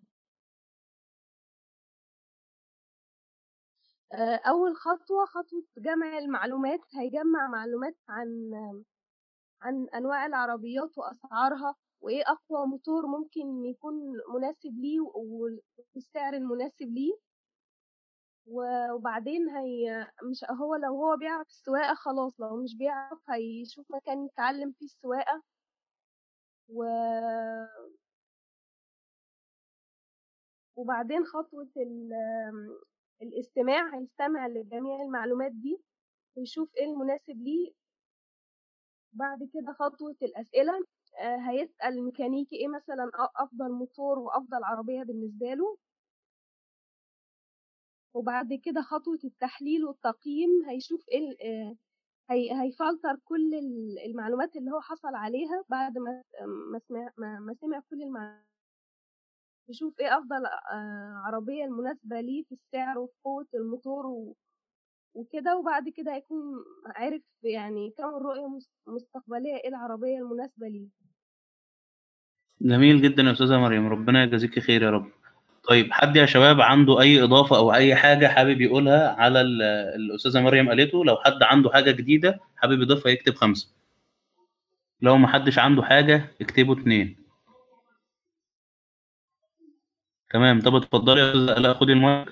آه، أول خطوة خطوة جمع المعلومات هيجمع معلومات عن عن أنواع العربيات وأسعارها وإيه أقوى موتور ممكن يكون مناسب ليه والسعر المناسب ليه و- وبعدين هي مش هو لو هو بيعرف السواقة خلاص لو مش بيعرف هيشوف مكان يتعلم فيه السواقة و... وبعدين خطوة ال- الاستماع هيستمع لجميع المعلومات دي ويشوف ايه المناسب ليه بعد كده خطوة الأسئلة آه، هيسأل الميكانيكي ايه مثلا أ- أفضل موتور وأفضل عربية بالنسبة له وبعد كده خطوة التحليل والتقييم هيشوف ايه ال- آه، هي هيفلتر كل ال- المعلومات اللي هو حصل عليها بعد ما ما سمع ما ما سمع كل المعلومات يشوف ايه افضل آه، عربية المناسبة ليه في السعر وفي قوة الموتور و- وكده وبعد كده هيكون عارف يعني كون رؤية مس- مستقبلية ايه العربية المناسبة ليه جميل جدا يا استاذه مريم ربنا يجازيكي خير يا رب طيب حد يا شباب عنده اي اضافه او اي حاجه حابب يقولها على ال- الاستاذه مريم قالته لو حد عنده حاجه جديده حابب يضيفها يكتب خمسه لو ما حدش عنده حاجه اكتبوا اتنين تمام طب اتفضلي يا استاذه الاء خدي المايك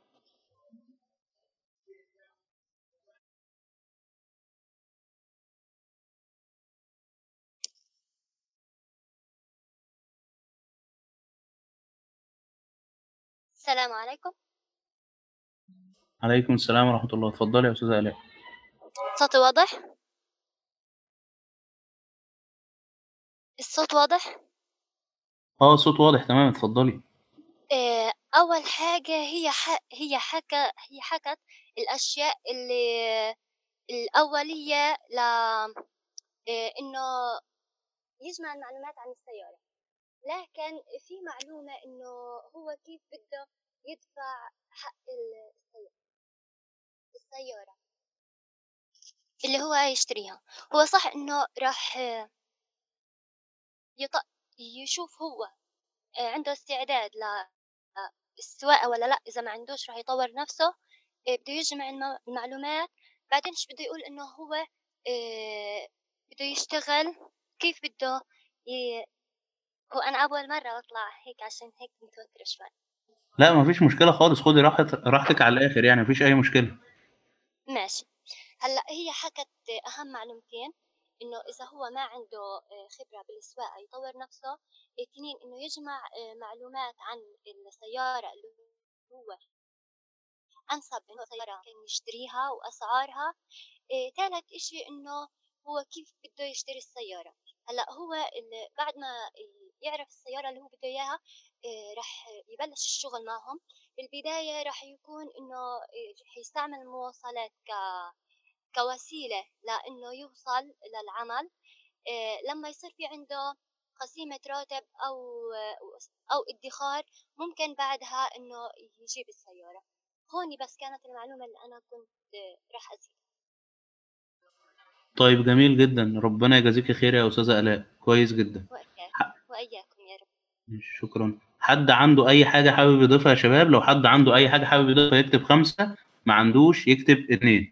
السلام عليكم عليكم السلام ورحمه الله اتفضلي يا استاذه الاء صوتي واضح الصوت واضح اه صوت واضح تمام اتفضلي آه، أول حاجة هي ح... هي حكى هي حكت الأشياء اللي الأولية ل آه، إنه يجمع المعلومات عن السيارة لكن في معلومة إنه هو كيف بده يدفع حق ال- السيارة السيارة اللي هو يشتريها هو صح إنه راح آه، يط... يشوف هو آه، عنده استعداد للسواقة ولا لا إذا ما عندوش راح يطور نفسه آه، بده يجمع الم- المعلومات بعدين ايش بده يقول إنه هو آه، بده يشتغل كيف بده ي... هو أنا أول مرة أطلع هيك عشان هيك متوترة شوي لا ما فيش مشكله خالص خدي راحت راحتك على الاخر يعني ما فيش اي مشكله ماشي هلا هي حكت أهم معلومتين إنه إذا هو ما عنده آه، خبرة بالسواقة يطور نفسه اثنين إنه يجمع آه، معلومات عن السيارة اللي هو أنسب إنه سيارة كان يشتريها وأسعارها إيه ثالث إشي إنه هو كيف بده يشتري السيارة هلا هو ال- بعد ما يعرف السيارة اللي هو بده إياها إيه رح يبلش الشغل معهم بالبداية رح يكون إنه إيه رح يستعمل المواصلات ك كوسيلة لإنه يوصل للعمل إيه لما يصير في عنده قسيمة راتب أو أو ادخار ممكن بعدها إنه يجيب السيارة هون بس كانت المعلومة اللي أنا كنت راح أزيدها طيب جميل جدا ربنا يجازيك خير يا أستاذة آلاء كويس جدا وإياكم وإياكم يا رب شكرا حد عنده أي حاجة حابب يضيفها يا شباب لو حد عنده أي حاجة حابب يضيفها يكتب خمسة ما عندوش يكتب اتنين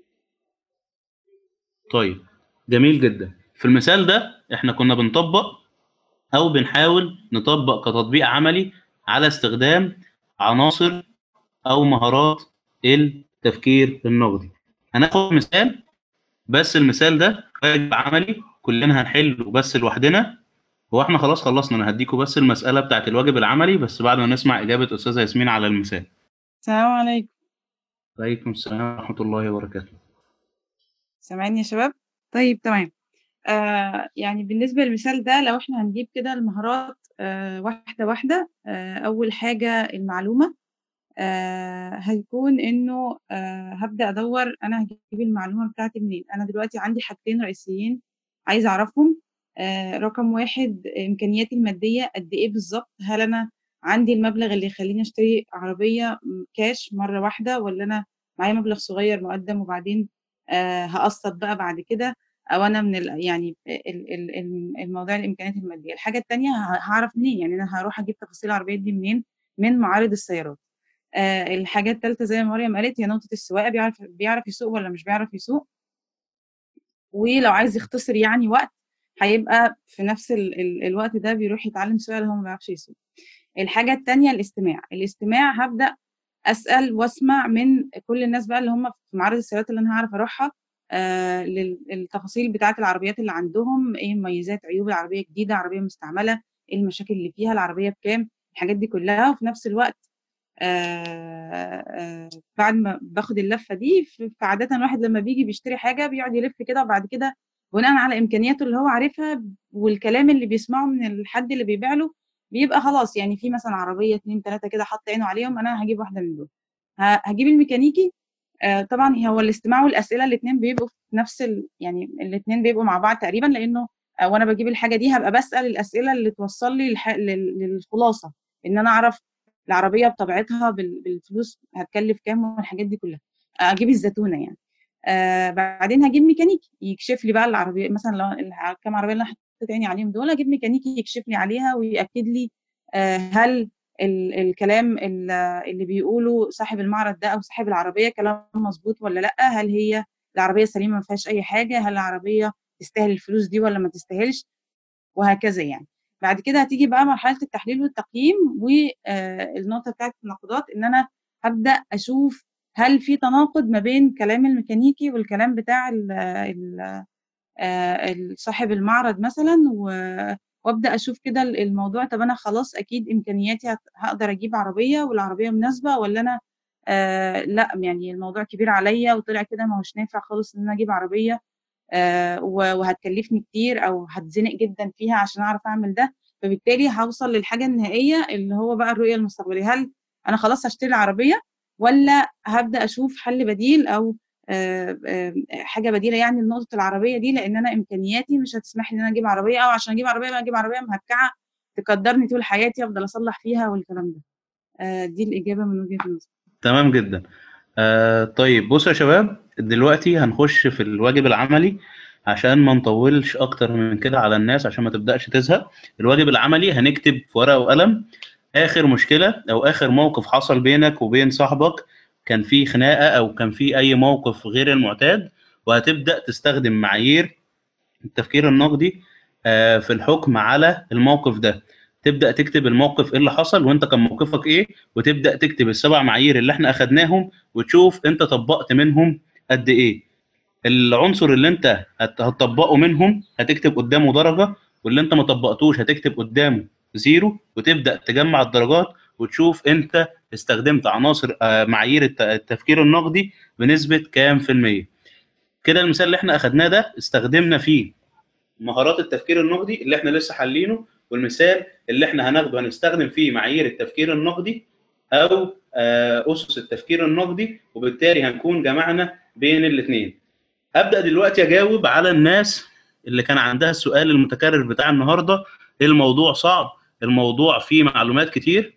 طيب جميل جدا في المثال ده احنا كنا بنطبق أو بنحاول نطبق كتطبيق عملي على استخدام عناصر أو مهارات التفكير النقدي هناخد مثال بس المثال ده واجب عملي كلنا هنحله بس لوحدنا هو احنا خلاص خلصنا انا هديكوا بس المسألة بتاعت الواجب العملي بس بعد ما نسمع إجابة أستاذة ياسمين على المثال السلام عليكم عليكم السلام ورحمة الله وبركاته سامعيني يا شباب طيب تمام آه يعني بالنسبة للمثال ده لو احنا هنجيب كده المهارات آه واحدة واحدة آه أول حاجة المعلومة آه هيكون إنه آه هبدأ أدور أنا هجيب المعلومة بتاعتي منين أنا دلوقتي عندي حاجتين رئيسيين عايزة أعرفهم آه رقم واحد إمكانياتي المادية قد إيه بالظبط هل أنا عندي المبلغ اللي يخليني أشتري عربية م- كاش مرة واحدة ولا أنا معايا مبلغ صغير مقدم وبعدين آه هقسط بقى بعد كده او انا من ال يعني ال- ال- ال- الموضوع الامكانيات الماديه الحاجه التانية ه- هعرف منين يعني انا هروح اجيب تفاصيل العربيات دي منين من معارض السيارات آه الحاجه الثالثه زي ما مريم قالت هي نقطه السواقه بيعرف بيعرف يسوق ولا مش بيعرف يسوق ولو عايز يختصر يعني وقت هيبقى في نفس ال ال الوقت ده بيروح يتعلم سواقه لو هو ما بيعرفش يسوق الحاجه التانية الاستماع الاستماع هبدا اسال واسمع من كل الناس بقى اللي هم في معارض السيارات اللي انا هعرف اروحها آه للتفاصيل بتاعه العربيات اللي عندهم ايه مميزات عيوب العربيه جديده عربيه مستعمله ايه المشاكل اللي فيها العربيه بكام الحاجات دي كلها وفي نفس الوقت آه آه بعد ما باخد اللفه دي ف- فعاده الواحد لما بيجي بيشتري حاجه بيقعد يلف كده وبعد كده بناء على امكانياته اللي هو عارفها والكلام اللي بيسمعه من الحد اللي بيبيع له بيبقى خلاص يعني في مثلا عربيه اتنين تلاته كده حاطه عينه عليهم انا هجيب واحده من دول ه- هجيب الميكانيكي آه، طبعا هو الاستماع والاسئله الاثنين بيبقوا في نفس ال... يعني الاثنين بيبقوا مع بعض تقريبا لانه آه، وانا بجيب الحاجه دي هبقى بسال الاسئله اللي توصل لي الح... لل... للخلاصه ان انا اعرف العربيه بطبيعتها بال... بالفلوس هتكلف كام والحاجات دي كلها آه، اجيب الزتونه يعني آه بعدين هجيب ميكانيكي يكشف لي بقى العربيه مثلا لو الع- كام عربيه اللي انا حطيت عيني عليهم دول اجيب ميكانيكي يكشف لي عليها ويأكد لي آه هل ال... الكلام ال... اللي بيقوله صاحب المعرض ده او صاحب العربيه كلام مظبوط ولا لا هل هي العربيه سليمه ما فيهاش اي حاجه هل العربيه تستاهل الفلوس دي ولا ما تستاهلش وهكذا يعني بعد كده هتيجي بقى مرحله التحليل والتقييم والنقطه بتاعت التناقضات ان انا هبدا اشوف هل في تناقض ما بين كلام الميكانيكي والكلام بتاع ال ال آه، صاحب المعرض مثلا و- وابدا اشوف كده الموضوع طب انا خلاص اكيد امكانياتي هت- هقدر اجيب عربيه والعربيه مناسبه ولا انا آه لا يعني الموضوع كبير عليا وطلع كده ما هوش نافع خالص ان انا اجيب عربيه آه و- وهتكلفني كتير او هتزنق جدا فيها عشان اعرف اعمل ده فبالتالي هوصل للحاجه النهائيه اللي هو بقى الرؤيه المستقبليه هل انا خلاص هشتري العربيه ولا هبدا اشوف حل بديل او آه، آه، حاجه بديله يعني لنقطه العربيه دي لان انا امكانياتي مش هتسمح لي ان انا اجيب عربيه او عشان اجيب عربيه بقى اجيب عربيه مهكعه تقدرني طول حياتي افضل اصلح فيها والكلام ده آه، دي الاجابه من وجهه نظري تمام جدا آه طيب بصوا يا شباب دلوقتي هنخش في الواجب العملي عشان ما نطولش اكتر من كده على الناس عشان ما تبداش تزهق الواجب العملي هنكتب في ورقه وقلم اخر مشكله او اخر موقف حصل بينك وبين صاحبك كان في خناقه او كان في اي موقف غير المعتاد وهتبدا تستخدم معايير التفكير النقدي آه، في الحكم على الموقف ده تبدا تكتب الموقف ايه اللي حصل وانت كان موقفك ايه وتبدا تكتب السبع معايير اللي احنا اخدناهم وتشوف انت طبقت منهم قد ايه العنصر اللي انت هت- هتطبقه منهم هتكتب قدامه درجه واللي انت ما طبقتوش هتكتب قدامه زيرو وتبدا تجمع الدرجات وتشوف انت استخدمت عناصر آه، معايير الت- التفكير النقدي بنسبه كام في الميه كده المثال اللي احنا اخدناه ده استخدمنا فيه مهارات التفكير النقدي اللي احنا لسه حالينه والمثال اللي احنا هناخده هنستخدم فيه معايير التفكير النقدي او آه، اسس التفكير النقدي وبالتالي هنكون جمعنا بين الاثنين ابدا دلوقتي اجاوب على الناس اللي كان عندها السؤال المتكرر بتاع النهارده الموضوع صعب الموضوع فيه معلومات كتير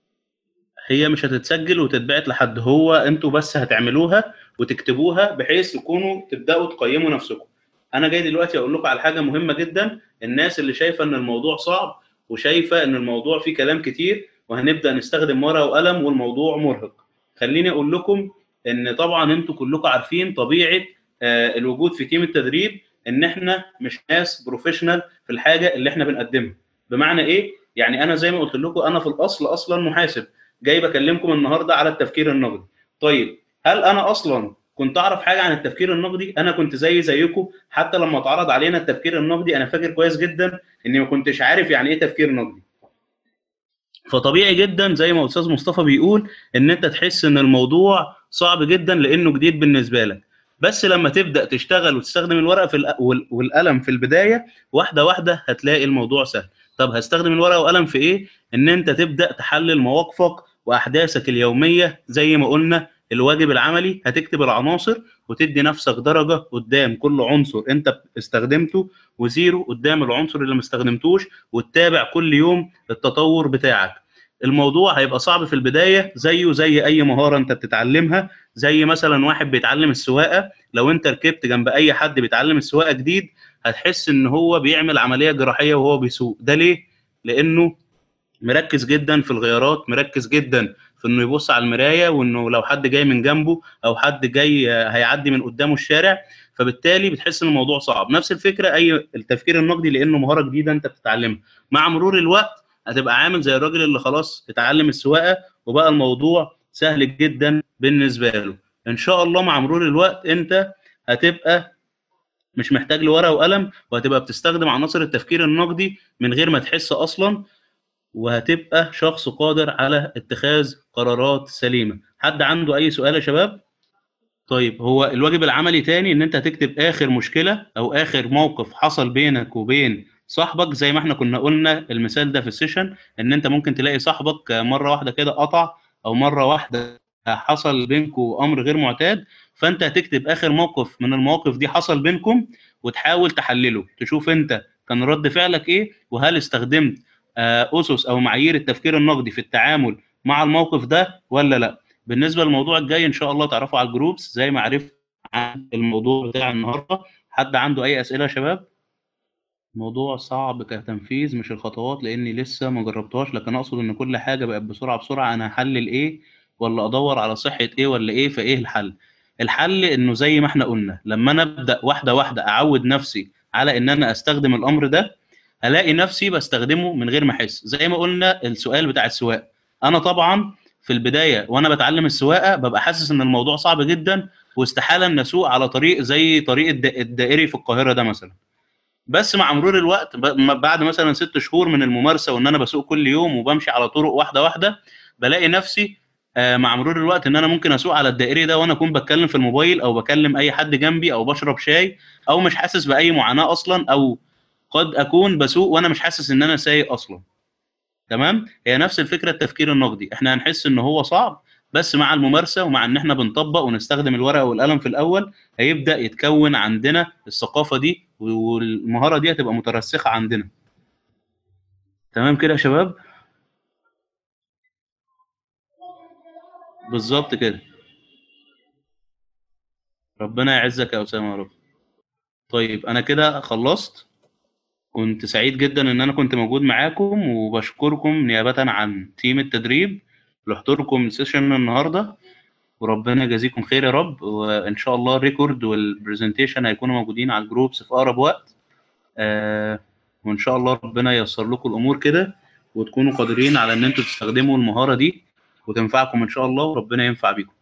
هي مش هتتسجل وتتبعت لحد هو انتوا بس هتعملوها وتكتبوها بحيث تكونوا تبداوا تقيموا نفسكم انا جاي دلوقتي اقول لكم على حاجه مهمه جدا الناس اللي شايفه ان الموضوع صعب وشايفه ان الموضوع فيه كلام كتير وهنبدا نستخدم ورقه وقلم والموضوع مرهق خليني اقول لكم ان طبعا انتوا كلكم عارفين طبيعه آه، الوجود في تيم التدريب ان احنا مش ناس بروفيشنال في الحاجه اللي احنا بنقدمها بمعنى ايه يعني انا زي ما قلت لكم انا في الاصل اصلا محاسب جاي بكلمكم النهارده على التفكير النقدي طيب هل انا اصلا كنت اعرف حاجه عن التفكير النقدي انا كنت زي زيكم حتى لما اتعرض علينا التفكير النقدي انا فاكر كويس جدا اني ما كنتش عارف يعني ايه تفكير نقدي فطبيعي جدا زي ما استاذ مصطفى بيقول ان انت تحس ان الموضوع صعب جدا لانه جديد بالنسبه لك بس لما تبدا تشتغل وتستخدم الورقه في الق- وال- والقلم في البدايه واحده واحده هتلاقي الموضوع سهل طب هستخدم الورقه والقلم في ايه ان انت تبدا تحلل مواقفك واحداثك اليوميه زي ما قلنا الواجب العملي هتكتب العناصر وتدي نفسك درجه قدام كل عنصر انت استخدمته وزيرو قدام العنصر اللي ما استخدمتوش وتتابع كل يوم التطور بتاعك الموضوع هيبقى صعب في البدايه زيه زي اي مهاره انت بتتعلمها زي مثلا واحد بيتعلم السواقه لو انت ركبت جنب اي حد بيتعلم السواقه جديد هتحس ان هو بيعمل عمليه جراحيه وهو بيسوق ده ليه لانه مركز جدا في الغيارات مركز جدا في انه يبص على المرايه وانه لو حد جاي من جنبه او حد جاي آه، هيعدي من قدامه الشارع فبالتالي بتحس ان الموضوع صعب نفس الفكره اي التفكير النقدي لانه مهاره جديده انت بتتعلمها مع مرور الوقت هتبقى عامل زي الراجل اللي خلاص اتعلم السواقه وبقى الموضوع سهل جدا بالنسبه له ان شاء الله مع مرور الوقت انت هتبقى مش محتاج لورقه وقلم وهتبقى بتستخدم عناصر التفكير النقدي من غير ما تحس اصلا وهتبقى شخص قادر على اتخاذ قرارات سليمه حد عنده اي سؤال يا شباب طيب هو الواجب العملي تاني ان انت هتكتب اخر مشكله او اخر موقف حصل بينك وبين صاحبك زي ما احنا كنا قلنا المثال ده في السيشن ان انت ممكن تلاقي صاحبك مره واحده كده قطع او مره واحده حصل بينكم امر غير معتاد فانت هتكتب اخر موقف من المواقف دي حصل بينكم وتحاول تحلله تشوف انت كان رد فعلك ايه وهل استخدمت آه، اسس او معايير التفكير النقدي في التعامل مع الموقف ده ولا لا بالنسبه للموضوع الجاي ان شاء الله تعرفوا على الجروبس زي ما عرفت عن الموضوع بتاع النهارده حد عنده اي اسئله يا شباب موضوع صعب كتنفيذ مش الخطوات لاني لسه ما جربتهاش لكن اقصد ان كل حاجه بقت بسرعه بسرعه انا هحلل ايه ولا ادور على صحه ايه ولا ايه فايه الحل الحل انه زي ما احنا قلنا لما انا ابدا واحده واحده اعود نفسي على ان انا استخدم الامر ده هلاقي نفسي بستخدمه من غير ما احس زي ما قلنا السؤال بتاع السواقه انا طبعا في البدايه وانا بتعلم السواقه ببقى حاسس ان الموضوع صعب جدا واستحاله ان اسوق على طريق زي طريق الد- الدائري في القاهره ده مثلا بس مع مرور الوقت ب- م- بعد مثلا ست شهور من الممارسه وان انا بسوق كل يوم وبمشي على طرق واحده واحده بلاقي نفسي آه، مع مرور الوقت ان انا ممكن اسوق على الدائري ده وانا اكون بتكلم في الموبايل او بكلم اي حد جنبي او بشرب شاي او مش حاسس باي معاناه اصلا او قد اكون بسوق وانا مش حاسس ان انا سايق اصلا تمام هي نفس الفكره التفكير النقدي احنا هنحس ان هو صعب بس مع الممارسه ومع ان احنا بنطبق ونستخدم الورقه والقلم في الاول هيبدا يتكون عندنا الثقافه دي والمهاره دي هتبقى مترسخه عندنا تمام كده يا شباب بالظبط كده ربنا يعزك يا اسامه يا رب طيب انا كده خلصت كنت سعيد جدا ان انا كنت موجود معاكم وبشكركم نيابه عن تيم التدريب اللي حضركم سيشن النهارده وربنا يجازيكم خير يا رب وان شاء الله الريكورد والبرزنتيشن هيكونوا موجودين على الجروبس في اقرب وقت آه وان شاء الله ربنا ييسر لكم الامور كده وتكونوا قادرين على ان انتوا تستخدموا المهاره دي وتنفعكم ان شاء الله وربنا ينفع بيكم